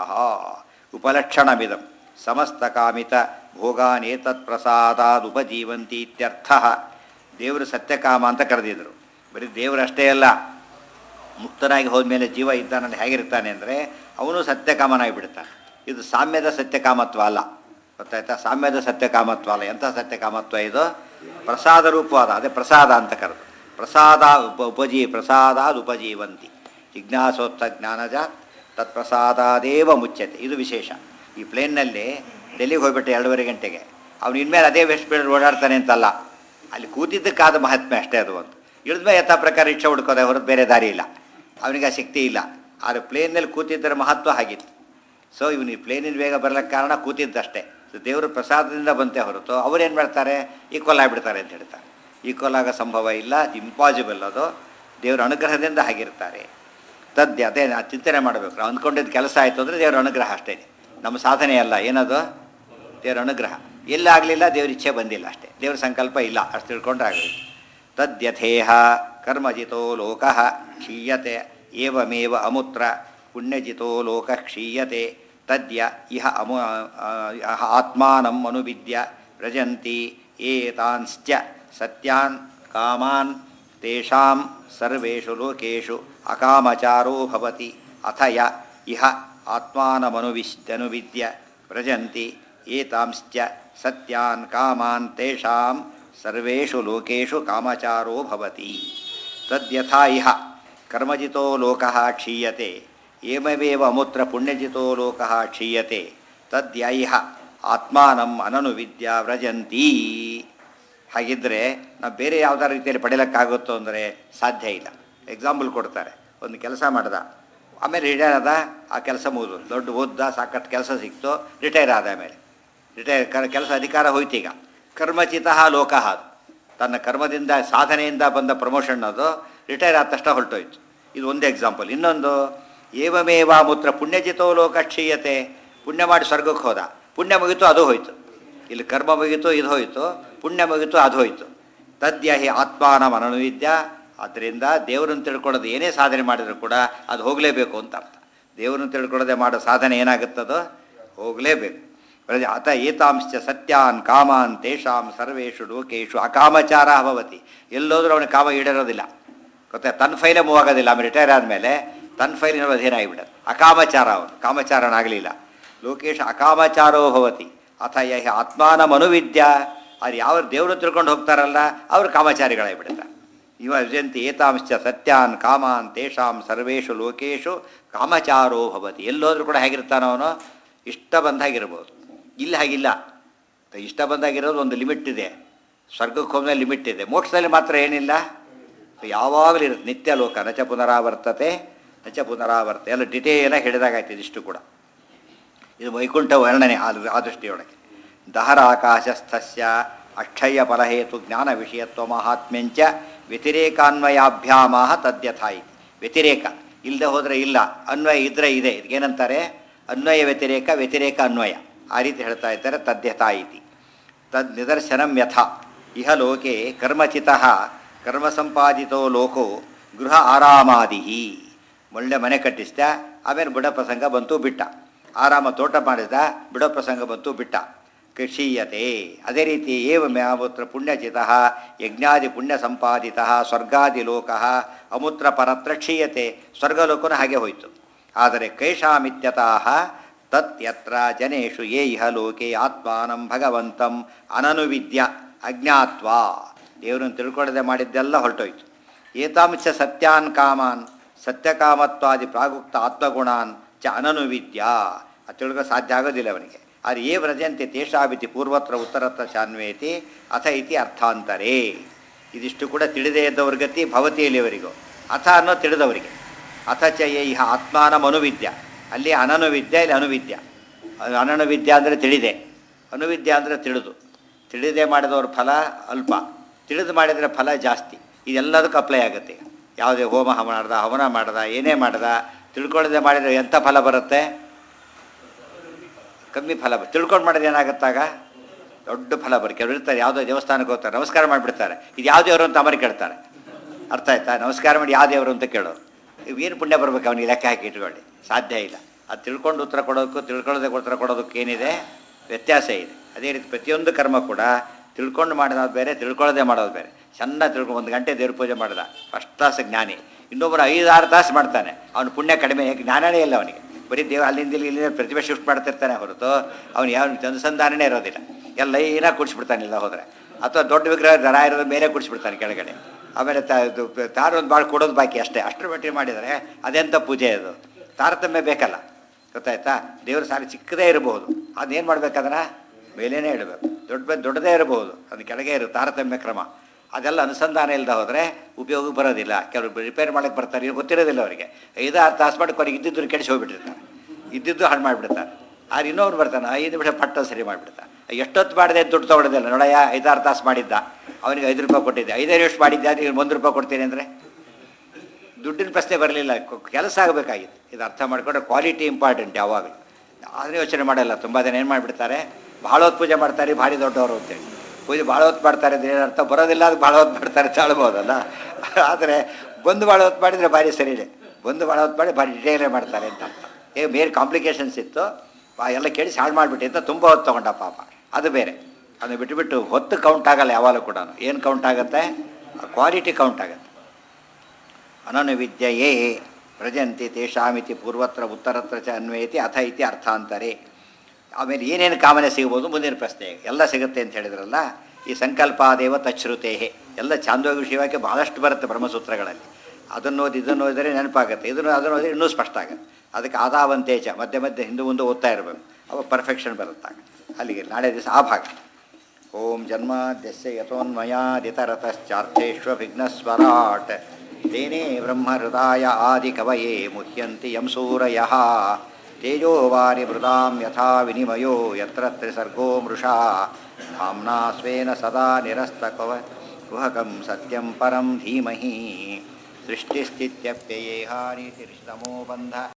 ಉಪಲಕ್ಷಣಮಿದಂ ಸಮಸ್ತಕಾಮಿತ ಭೋಗಾನೇತತ್ ಪ್ರಸಾದಾದುಪಜೀವಂತಿ ಇತ್ಯರ್ಥ ದೇವರು ಸತ್ಯಕಾಮ ಅಂತ ಕರೆದಿದ್ರು ಬರೀ ದೇವರಷ್ಟೇ ಅಲ್ಲ ಮುಕ್ತನಾಗಿ ಹೋದ್ಮೇಲೆ ಜೀವ ಇದ್ದಾನಲ್ಲಿ ಹೇಗಿರ್ತಾನೆ ಅಂದರೆ ಅವನು ಸತ್ಯಕಾಮನಾಗಿ ಬಿಡ್ತಾನೆ ಇದು ಸಾಮ್ಯದ ಸತ್ಯಕಾಮತ್ವ ಅಲ್ಲ ಗೊತ್ತಾಯ್ತಾ ಸಾಮ್ಯದ ಸತ್ಯಕಾಮತ್ವ ಅಲ್ಲ ಎಂಥ ಸತ್ಯಕಾಮತ್ವ ಇದು ಪ್ರಸಾದ ರೂಪವಾದ ಅದೇ ಪ್ರಸಾದ ಅಂತ ಕರೆದು ಪ್ರಸಾದ ಉಪ ಉಪಜೀ ಪ್ರಸಾದಾದ್ ಉಪಜೀವಂತಿ ಜಿಜ್ಞಾಸೋತ್ತ ಜ್ಞಾನಜ ತತ್ಪ್ರಸಾದಾದೇವ ಮುಚ್ಚತೆ ಇದು ವಿಶೇಷ ಈ ಪ್ಲೇನ್ನಲ್ಲಿ ಡೆಲ್ಲಿಗೆ ಹೋಗ್ಬಿಟ್ಟೆ ಎರಡೂವರೆ ಗಂಟೆಗೆ ಅವನು ಇನ್ಮೇಲೆ ಅದೇ ವೆಸ್ಟ್ ಬೀಳ್ ಓಡಾಡ್ತಾನೆ ಅಂತಲ್ಲ ಅಲ್ಲಿ ಕೂತಿದ್ದಕ್ಕಾದ ಮಹಾತ್ಮೆ ಅಷ್ಟೇ ಅದು ಒಂದು ಇಳಿದ್ಮೇಲೆ ಯಥಾ ಪ್ರಕಾರ ರಿಕ್ಷಾ ಹುಡ್ಕೋದೆ ಹೊರತು ಬೇರೆ ದಾರಿ ಇಲ್ಲ ಅವನಿಗೆ ಆ ಶಕ್ತಿ ಇಲ್ಲ ಆದರೆ ಪ್ಲೇನ್ನಲ್ಲಿ ಕೂತಿದ್ದರ ಮಹತ್ವ ಹಾಗಿತ್ತು ಸೊ ಇವನು ಈ ಪ್ಲೇನಿನ ವೇಗ ಬರ್ಲಿಕ್ಕೆ ಕಾರಣ ಕೂತಿದ್ದಷ್ಟೇ ಸೊ ದೇವರು ಪ್ರಸಾದದಿಂದ ಬಂತೆ ಹೊರತು ಅವ್ರೇನು ಮಾಡ್ತಾರೆ ಈಕ್ವಲ್ ಆಗಿಬಿಡ್ತಾರೆ ಅಂತ ಹೇಳ್ತಾರೆ ಈಕ್ವಲ್ ಆಗೋ ಸಂಭವ ಇಲ್ಲ ಇಂಪಾಸಿಬಲ್ ಅದು ದೇವರ ಅನುಗ್ರಹದಿಂದ ಹಾಗಿರ್ತಾರೆ ತದ್ಯ ಅದೇ ನಾ ಚಿಂತನೆ ಮಾಡಬೇಕು ನಾವು ಅಂದ್ಕೊಂಡಿದ್ದು ಕೆಲಸ ಆಯಿತು ಅಂದರೆ ದೇವರ ಅನುಗ್ರಹ ಅಷ್ಟೇ ನಮ್ಮ ಸಾಧನೆ ಅಲ್ಲ ಏನದು ದೇವರ ಅನುಗ್ರಹ ಎಲ್ಲಾಗಲಿಲ್ಲ ದೇವ್ರ ಇಚ್ಛೆ ಬಂದಿಲ್ಲ ಅಷ್ಟೇ ದೇವ್ರ ಸಂಕಲ್ಪ ಇಲ್ಲ ಅಷ್ಟು ತಿಳ್ಕೊಂಡ್ರೆ ಆಗಲಿ ತದ್ಯಥೇಹ ಕರ್ಮಜಿತೋ ಲೋಕ ಕ್ಷೀಯತೆ ಏವಮೇವ ಅಮುತ್ರ ಪುಣ್ಯಜಿತೋ ಲೋಕ ಕ್ಷೀಯತೆ ತದ್ಯ ಇಹ ಅಮು ಅಹ ಆತ್ಮಾನಂ ಅನುವಿದ್ಯ ವ್ರಜಂತಿ ಏತಾಂಶ್ಚ ಸತ್ಯಾನ್ ಕಾಮಾನ್ ತೇಷಾಂ ಸರ್ವೇಷು ಲೋಕೇಶು ಅಕಾಮಚಾರೋ ಭವತಿ ಅಥ ಯ ಇಹ ಆತ್ಮಾನಮನುವಿಶ್ಯನುವಿದ್ಯ ವ್ರಜಂತಿ ಏತಾಂಶ್ಚ ಸತ್ಯಾನ್ ಕಾಮಾನ್ ತೇಷಾಂ ಸರ್ವೇಷು ಲೋಕೇಶು ಕಾಮಚಾರೋ ಭವತಿ ತದ್ಯಥಾ ಇಹ ಕರ್ಮಜಿತೋ ಲೋಕಃ ಕ್ಷೀಯತೆ ಏಮವೇವ ಅಮುತ್ರ ಪುಣ್ಯಜಿತೋ ಲೋಕಃ ಕ್ಷೀಯತೆ ತದ್ಯ ಇಹ ಆತ್ಮಾನಂ ಅನನುವಿದ್ಯ ವ್ರಜಂತಿ ಹಾಗಿದ್ದರೆ ನಾವು ಬೇರೆ ಯಾವ್ದಾರ ರೀತಿಯಲ್ಲಿ ಪಡೆಯಲಿಕ್ಕಾಗುತ್ತೋ ಅಂದರೆ ಸಾಧ್ಯ ಇಲ್ಲ ಎಕ್ಸಾಂಪಲ್ ಕೊಡ್ತಾರೆ ಒಂದು ಕೆಲಸ ಮಾಡ್ದ ಆಮೇಲೆ ರಿಟೈರ್ ಆದ ಆ ಕೆಲಸ ಮುಗಿದು ದೊಡ್ಡ ಓದ್ದ ಸಾಕಷ್ಟು ಕೆಲಸ ಸಿಕ್ತು ರಿಟೈರ್ ಆದ ಆಮೇಲೆ ರಿಟೈರ್ ಕ ಕೆಲಸ ಅಧಿಕಾರ ಹೋಯ್ತೀಗ ಕರ್ಮಚಿತ ಲೋಕ ಅದು ತನ್ನ ಕರ್ಮದಿಂದ ಸಾಧನೆಯಿಂದ ಬಂದ ಪ್ರಮೋಷನ್ ಅದು ರಿಟೈರ್ ಆದ ತಕ್ಷಣ ಹೊರಟೋಯ್ತು ಇದು ಒಂದು ಎಕ್ಸಾಂಪಲ್ ಇನ್ನೊಂದು ಏವಮೇವ ಮೂತ್ರ ಪುಣ್ಯಜಿತೋ ಲೋಕ ಕ್ಷೀಯತೆ ಪುಣ್ಯ ಮಾಡಿ ಸ್ವರ್ಗಕ್ಕೆ ಹೋದ ಪುಣ್ಯ ಮುಗಿತು ಅದು ಹೋಯ್ತು ಇಲ್ಲಿ ಕರ್ಮ ಮುಗಿತು ಇದು ಹೋಯಿತು ಪುಣ್ಯ ಮುಗಿತು ಅದು ಹೋಯಿತು ತದ್ಯ ಹಿ ಆತ್ಮಾನ ಮನೋವಿದ್ಯ ಆದ್ದರಿಂದ ದೇವರನ್ನು ತಿಳ್ಕೊಳ್ಳೋದು ಏನೇ ಸಾಧನೆ ಮಾಡಿದರೂ ಕೂಡ ಅದು ಹೋಗಲೇಬೇಕು ಅಂತ ಅರ್ಥ ದೇವರನ್ನು ತಿಳ್ಕೊಳ್ಳೋದೆ ಮಾಡೋ ಸಾಧನೆ ಏನಾಗುತ್ತದೋ ಹೋಗಲೇಬೇಕು ಪ್ರಜೆ ಅತ ಏತಾಂಶ್ಚ ಸತ್ಯಾನ್ ಕಾಮಾನ್ ತೇಷಾಂ ಸರ್ವೇಷು ಲೋಕೇಶು ಅಕಾಮಚಾರ ಭವತಿ ಎಲ್ಲೋದ್ರೂ ಅವನಿಗೆ ಕಾಮ ಈಡೇರೋದಿಲ್ಲ ಗೊತ್ತಾ ತನ್ನ ಫೈಲೇ ಮೂವ್ ಆಗೋದಿಲ್ಲ ಆಮೇಲೆ ರಿಟೈರ್ ಆದಮೇಲೆ ತನ್ನ ಫೈಲಿನ ಅಧೀನಾಗಿಬಿಡೋದು ಅಕಾಮಚಾರ ಅವನು ಕಾಮಚಾರನಾಗಲಿಲ್ಲ ಲೋಕೇಶ ಅಕಾಮಚಾರೋ ಭವತಿ ಅಥ ಯಹ ಆತ್ಮಾನ ಮನುವಿದ್ಯ ಅವ್ರು ಯಾವ ದೇವರು ತಿಳ್ಕೊಂಡು ಹೋಗ್ತಾರಲ್ಲ ಅವರು ಕಾಮಚಾರಿಗಳಾಗಿಬಿಡ್ತಾರೆ ಇವ ವಿಜಂತಿ ಏತಾಂಶ್ಚ ಸತ್ಯಾನ್ ಕಾಮಾನ್ ತೇಷಾಂ ಸರ್ವೇಷು ಲೋಕೇಶು ಕಾಮಚಾರೋ ಭವತಿ ಎಲ್ಲೋದ್ರೂ ಕೂಡ ಹೇಗಿರ್ತಾನವನು ಇಷ್ಟ ಬಂದಾಗಿರ್ಬೋದು ಇಲ್ಲಿ ಹಾಗಿಲ್ಲ ಇಷ್ಟ ಬಂದಾಗಿರೋದು ಒಂದು ಲಿಮಿಟ್ ಇದೆ ಸ್ವರ್ಗಕ್ಕೆ ಹೋದ್ಮೇಲೆ ಲಿಮಿಟ್ ಇದೆ ಮೋಕ್ಷದಲ್ಲಿ ಮಾತ್ರ ಏನಿಲ್ಲ ಯಾವಾಗಲೂ ಇರುತ್ತೆ ನಿತ್ಯ ಲೋಕ ನಚ ಪುನರಾವರ್ತತೆ ನಚ ಪುನರಾವರ್ತೆ ಎಲ್ಲ ಡಿಟೇಲಾಗಿ ಹಿಡಿದಾಗಾಯ್ತು ಇಷ್ಟು ಕೂಡ ಇದು ವೈಕುಂಠ ವರ್ಣನೆ ಆ ಆ ದೃಷ್ಟಿಯೊಳಗೆ ದಹರಾಕಾಶಸ್ಥಸ್ಯ ಅಕ್ಷಯ ಫಲಹೇತು ಜ್ಞಾನ ವಿಷಯತ್ವ ಮಹಾತ್ಮ್ಯಂಚ ವ್ಯತಿರೇಕಾನ್ವಯಾಭ್ಯಾಮ ತದ್ಯಥಾಯಿ ವ್ಯತಿರೇಕ ಇಲ್ಲದೆ ಹೋದರೆ ಇಲ್ಲ ಅನ್ವಯ ಇದ್ರೆ ಇದೆ ಇದಕ್ಕೇನಂತಾರೆ ಅನ್ವಯ ವ್ಯತಿರೇಕ ವ್ಯತಿರೇಕ ಅನ್ವಯ ಆ ರೀತಿ ಹೇಳ್ತಾ ಇದ್ದಾರೆ ತದ್ಯಥಾ ಇತಿ ತದ್ ನಿದರ್ಶನಂ ಯಥ ಇಹ ಲೋಕೆ ಕರ್ಮಚಿತ ಕರ್ಮ ಸಂಪಾದಿತೋ ಲೋಕೋ ಗೃಹ ಆರಾಮಾದಿ ಒಳ್ಳೆ ಮನೆ ಕಟ್ಟಿಸ್ದ ಆಮೇಲೆ ಬಿಡೋ ಪ್ರಸಂಗ ಬಂತು ಬಿಟ್ಟ ಆರಾಮ ತೋಟ ಮಾಡಿದ ಬಿಡೋ ಪ್ರಸಂಗ ಬಂತು ಬಿಟ್ಟ ಕೃಷೀಯತೆ ಅದೇ ರೀತಿ ಏವ ಮ್ಯಾಮೂತ್ರ ಪುಣ್ಯಚಿತ ಯಜ್ಞಾದಿ ಪುಣ್ಯ ಸಂಪಾದಿತ ಸ್ವರ್ಗಾದಿ ಲೋಕ ಅಮೂತ್ರ ಪರತ್ರ ಕ್ಷೀಯತೆ ಸ್ವರ್ಗಲೋಕನ ಹಾಗೆ ಹೋಯಿತು ಆದರೆ ಕೈಷಾಮಿತ್ಯತಃ ತತ್ ಯತ್ರ ಜನೇಶು ಯೇ ಇಹ ಲೋಕೆ ಆತ್ಮಾನಂ ಭಗವಂತಂ ಅನನುವಿದ್ಯ ಅಜ್ಞಾತ್ವ ದೇವರನ್ನು ತಿಳ್ಕೊಳ್ಳದೆ ಮಾಡಿದ್ದೆಲ್ಲ ಹೊರಟೋಯ್ತು ಏತಾಂಶ ಸತ್ಯಾನ್ ಕಾಮಾನ್ ಸತ್ಯಕಾಮತ್ವಾದಿ ಪ್ರಾಗುಕ್ತ ಆತ್ಮಗುಣಾನ್ ಚ ಅನನುವಿದ್ಯ ಅದು ತಿಳ್ಕೊ ಸಾಧ್ಯ ಆಗೋದಿಲ್ಲ ಅವನಿಗೆ ಆದರೆ ಏ ವ್ರಜಂತೆ ತೇಷಾವಿತಿ ಪೂರ್ವತ್ರ ಉತ್ತರತ್ರ ಚಾನ್ವೇತಿ ಅಥ ಇತಿ ಅರ್ಥಾಂತರೇ ಇದಿಷ್ಟು ಕೂಡ ತಿಳಿದೇ ಇದ್ದವ್ರ ಗತಿ ಭವತಿಯಲ್ಲಿಯವರಿಗೂ ಅಥ ಅನ್ನೋ ತಿಳಿದವರಿಗೆ ಅಥ ಚ ಯೇ ಇಹ ಆತ್ಮಾನಂ ಅನುವಿದ್ಯ ಅಲ್ಲಿ ಅನನುವಿದ್ಯ ಇಲ್ಲಿ ಅನುವಿದ್ಯ ಅದು ಅನನುವಿದ್ಯ ಅಂದರೆ ತಿಳಿದೆ ಅನುವಿದ್ಯ ಅಂದರೆ ತಿಳಿದು ತಿಳಿದೇ ಮಾಡಿದವ್ರ ಫಲ ಅಲ್ಪ ತಿಳಿದು ಮಾಡಿದರೆ ಫಲ ಜಾಸ್ತಿ ಇದೆಲ್ಲದಕ್ಕೂ ಅಪ್ಲೈ ಆಗುತ್ತೆ ಯಾವುದೇ ಹೋಮ ಮಾಡ್ದ ಹವನ ಮಾಡ್ದ ಏನೇ ಮಾಡ್ದ ತಿಳ್ಕೊಳ್ಳದೆ ಮಾಡಿದರೆ ಎಂಥ ಫಲ ಬರುತ್ತೆ ಕಮ್ಮಿ ಫಲ ಬರ್ ತಿಳ್ಕೊಂಡು ಮಾಡಿದ್ರೆ ಏನಾಗುತ್ತಾಗ ದೊಡ್ಡ ಫಲ ಬರ್ ಕೆಲವರು ಇರ್ತಾರೆ ಯಾವುದೋ ದೇವಸ್ಥಾನಕ್ಕೆ ಹೋಗ್ತಾರೆ ನಮಸ್ಕಾರ ಮಾಡಿಬಿಡ್ತಾರೆ ಇದು ಯಾವ ದೇವರು ಅಂತ ಅಮರಿ ಕೇಳ್ತಾರೆ ಅರ್ಥ ಆಯ್ತಾ ನಮಸ್ಕಾರ ಮಾಡಿ ಯಾವ ದೇವರು ಅಂತ ಕೇಳೋರು ಏನು ಪುಣ್ಯ ಬರ್ಬೇಕು ಅವನಿಗೆ ಲೆಕ್ಕ ಹಾಕಿ ಇಟ್ಕೊಳ್ಳಿ ಸಾಧ್ಯ ಇಲ್ಲ ಅದು ತಿಳ್ಕೊಂಡು ಉತ್ತರ ಕೊಡೋದಕ್ಕೂ ತಿಳ್ಕೊಳ್ಳದೆ ಉತ್ತರ ಕೊಡೋದಕ್ಕೆ ಏನಿದೆ ವ್ಯತ್ಯಾಸ ಇದೆ ಅದೇ ರೀತಿ ಪ್ರತಿಯೊಂದು ಕರ್ಮ ಕೂಡ ತಿಳ್ಕೊಂಡು ಮಾಡೋದು ಬೇರೆ ತಿಳ್ಕೊಳ್ಳದೆ ಮಾಡೋದು ಬೇರೆ ಚೆನ್ನಾಗಿ ತಿಳ್ಕೊಂಡು ಒಂದು ಗಂಟೆ ದೇವ್ರ ಪೂಜೆ ಮಾಡಿದ ಫಸ್ಟ್ ಕ್ಲಾಸ್ ಜ್ಞಾನಿ ಇನ್ನೊಬ್ಬರು ಐದಾರು ತಾಸು ಮಾಡ್ತಾನೆ ಅವನು ಪುಣ್ಯ ಕಡಿಮೆ ಜ್ಞಾನನೇ ಇಲ್ಲ ಅವನಿಗೆ ಬರೀ ದೇವ ಅಲ್ಲಿಂದ ಇಲ್ಲಿ ಇಲ್ಲಿಂದ ಪ್ರತಿಭೆ ಶಿಫ್ಟ್ ಮಾಡ್ತಿರ್ತಾನೆ ಹೊರತು ಅವನು ಯಾವ ಅನುಸಂಧಾನನೇ ಇರೋದಿಲ್ಲ ಎಲ್ಲ ಏನಾಗಿ ಕುಡಿಸ್ಬಿಡ್ತಾನೆ ಇಲ್ಲ ಹೋದರೆ ಅಥವಾ ದೊಡ್ಡ ವಿಗ್ರಹ ದರ ಇರೋದು ಮೇಲೆ ಕುಡಿಸ್ಬಿಡ್ತಾನೆ ಕೆಳಗಡೆ ಆಮೇಲೆ ತಾ ಇದು ತಾರೊಂದು ಭಾಳ ಕೊಡೋದು ಬಾಕಿ ಅಷ್ಟೇ ಅಷ್ಟರ ಮಟ್ಟಿಗೆ ಮಾಡಿದರೆ ಅದೆಂಥ ಪೂಜೆ ಅದು ತಾರತಮ್ಯ ಬೇಕಲ್ಲ ಗೊತ್ತಾಯ್ತಾ ದೇವರು ಸಾರಿ ಚಿಕ್ಕದೇ ಇರಬಹುದು ಅದೇನು ಮಾಡ್ಬೇಕದನ್ನ ಮೇಲೇನೇ ಇಡಬೇಕು ದೊಡ್ಡ ದೊಡ್ಡದೇ ಇರಬಹುದು ಅದು ಕೆಳಗೆ ಇರು ತಾರತಮ್ಯ ಕ್ರಮ ಅದೆಲ್ಲ ಅನುಸಂಧಾನ ಇಲ್ಲದೆ ಹೋದರೆ ಉಪಯೋಗಕ್ಕೆ ಬರೋದಿಲ್ಲ ಕೆಲವರು ರಿಪೇರಿ ಮಾಡಕ್ಕೆ ಬರ್ತಾರೆ ಇದು ಗೊತ್ತಿರೋದಿಲ್ಲ ಅವರಿಗೆ ಐದಾರು ತಾಸು ಮಾಡಿ ಕೊನೆಗೆ ಇದ್ದಿದ್ದು ಕೆಡಿಸಿ ಹೋಗ್ಬಿಟ್ಟಿರ್ತಾರೆ ಇದ್ದಿದ್ದು ಹಾಳು ಮಾಡಿಬಿಡ್ತಾರೆ ಆದ್ರೆ ಇನ್ನೊಬ್ರು ಬರ್ತಾನೆ ಐದು ನಿಮಿಷ ಪಟ್ಟ ಸರಿ ಮಾಡಿಬಿಡ್ತಾನೆ ಎಷ್ಟೊತ್ತು ಮಾಡಿದೆ ದುಡ್ಡು ತೊಗೊಳೋದಿಲ್ಲ ನೋಡಯ್ಯ ಐದಾರು ತಾಸು ಮಾಡಿದ್ದ ಅವನಿಗೆ ಐದು ರೂಪಾಯಿ ಕೊಟ್ಟಿದ್ದೆ ಐದೈದು ನಿಮಿಷ ಮಾಡಿದ್ದೆ ಅದಕ್ಕೆ ಒಂದು ರೂಪಾಯಿ ಕೊಡ್ತೀನಿ ಅಂದರೆ ದುಡ್ಡಿನ ಪ್ರಶ್ನೆ ಬರಲಿಲ್ಲ ಕೆಲಸ ಆಗಬೇಕಾಗಿತ್ತು ಇದು ಅರ್ಥ ಮಾಡಿಕೊಂಡ್ರೆ ಕ್ವಾಲಿಟಿ ಇಂಪಾರ್ಟೆಂಟ್ ಯಾವಾಗಲೂ ಆದರೆ ಯೋಚನೆ ಮಾಡಲ್ಲ ತುಂಬ ಜನ ಏನು ಮಾಡಿಬಿಡ್ತಾರೆ ಭಾಳ ಹೊತ್ತು ಪೂಜೆ ಮಾಡ್ತಾರೆ ಭಾರಿ ದೊಡ್ಡವರು ಅಂತೇಳಿ ಪೂಜೆ ಭಾಳ ಹೊತ್ತು ಮಾಡ್ತಾರೆ ಅಂದರೆ ಏನರ್ಥ ಬರೋದಿಲ್ಲ ಅದು ಭಾಳ ಹೊತ್ತು ಮಾಡ್ತಾರೆ ತಾಳ್ಬೋದಲ್ಲ ಆದರೆ ಬಂದು ಭಾಳ ಹೊತ್ತು ಮಾಡಿದರೆ ಭಾರಿ ಸರಿ ಇದೆ ಬಂದು ಭಾಳ ಹೊತ್ತು ಮಾಡಿ ಭಾರಿ ಡಿಟೇಲೇ ಮಾಡ್ತಾರೆ ಅಂತ ಅರ್ಥ ಈಗ ಬೇರೆ ಕಾಂಪ್ಲಿಕೇಶನ್ಸ್ ಇತ್ತು ಆ ಎಲ್ಲ ಕೇಳಿ ಸಾಳು ಮಾಡಿಬಿಟ್ಟು ಅಂತ ತುಂಬ ಹೊತ್ತು ತೊಗೊಂಡ ಪಾಪ ಅದು ಬೇರೆ ಅದನ್ನು ಬಿಟ್ಟುಬಿಟ್ಟು ಹೊತ್ತು ಕೌಂಟ್ ಆಗಲ್ಲ ಯಾವಾಗಲೂ ಕೂಡ ಏನು ಕೌಂಟ್ ಆಗುತ್ತೆ ಕ್ವಾಲಿಟಿ ಕೌಂಟ್ ಆಗುತ್ತೆ ಅನನುವಿದ್ಯೆಯೇ ವ್ರಜಂತಿ ತೇಷಾಮಿತಿ ಪೂರ್ವತ್ರ ಉತ್ತರತ್ರ ಚ ಅನ್ವಯತಿ ಅಥ ಇತಿ ಅರ್ಥಾಂತರೇ ಆಮೇಲೆ ಏನೇನು ಕಾಮನೆ ಸಿಗ್ಬೋದು ಮುಂದಿನ ಪ್ರಶ್ನೆ ಎಲ್ಲ ಸಿಗುತ್ತೆ ಅಂತ ಹೇಳಿದ್ರಲ್ಲ ಈ ಸಂಕಲ್ಪಾದೇವ ತಚ್ಛ್ರುತೇ ಎಲ್ಲ ಚಾಂದೋಗ ವಿಷಯವಾಗಿ ಭಾಳಷ್ಟು ಬರುತ್ತೆ ಬ್ರಹ್ಮಸೂತ್ರಗಳಲ್ಲಿ ಅದನ್ನು ಓದಿ ಇದನ್ನು ಓದಿದರೆ ನೆನಪಾಗುತ್ತೆ ಇದನ್ನು ಅದನ್ನು ಓದಿದ್ರೆ ಇನ್ನೂ ಸ್ಪಷ್ಟ ಆಗುತ್ತೆ ಅದಕ್ಕೆ ಆದಾವಂತೇಜ ಮಧ್ಯೆ ಮಧ್ಯೆ ಹಿಂದೆ ಮುಂದೆ ಓದ್ತಾ ಇರಬೇಕು ಅವಾಗ ಪರ್ಫೆಕ್ಷನ್ ಬರುತ್ತಾಗ ಅಲ್ಲಿಗೆ ನಾಳೆ ದಿವಸ ಆ ಭಾಗ ಓಂ ಜನ್ಮಾದ್ಯಸ್ಯ ಯಥೋನ್ಮಯಾದಿತರತಶ್ಚಾರ್ಥೇಷ್ವಭಿಘ್ನಸ್ವರಾಟ್ ತೇನೇ ಬ್ರಹ್ಮಹೃದಾಯ ಆದಿಕವಯೇ ಮುಹ್ಯಂತಿ ಯಂ ಸೂರಯಃ ತೇಜೋವಾರಿ ಮೃದಾಂ ಯಥಾ ವಿನಿಮಯೋ ಯತ್ರ ತ್ರಿಸರ್ಗೋ ಮೃಷಾ ಧಾಮ್ನಾ ಸ್ವೇನ ಸದಾ ನಿರಸ್ತಕವ ಕುಹಕಂ ಸತ್ಯಂ ಪರಂ ಧೀಮಹಿ ಸೃಷ್ಟಿಸ್ಥಿತ್ಯಪ್ಯಯೇಹಾನಿ ತಿರಿಷ್ಟಮೋ ಬಂಧ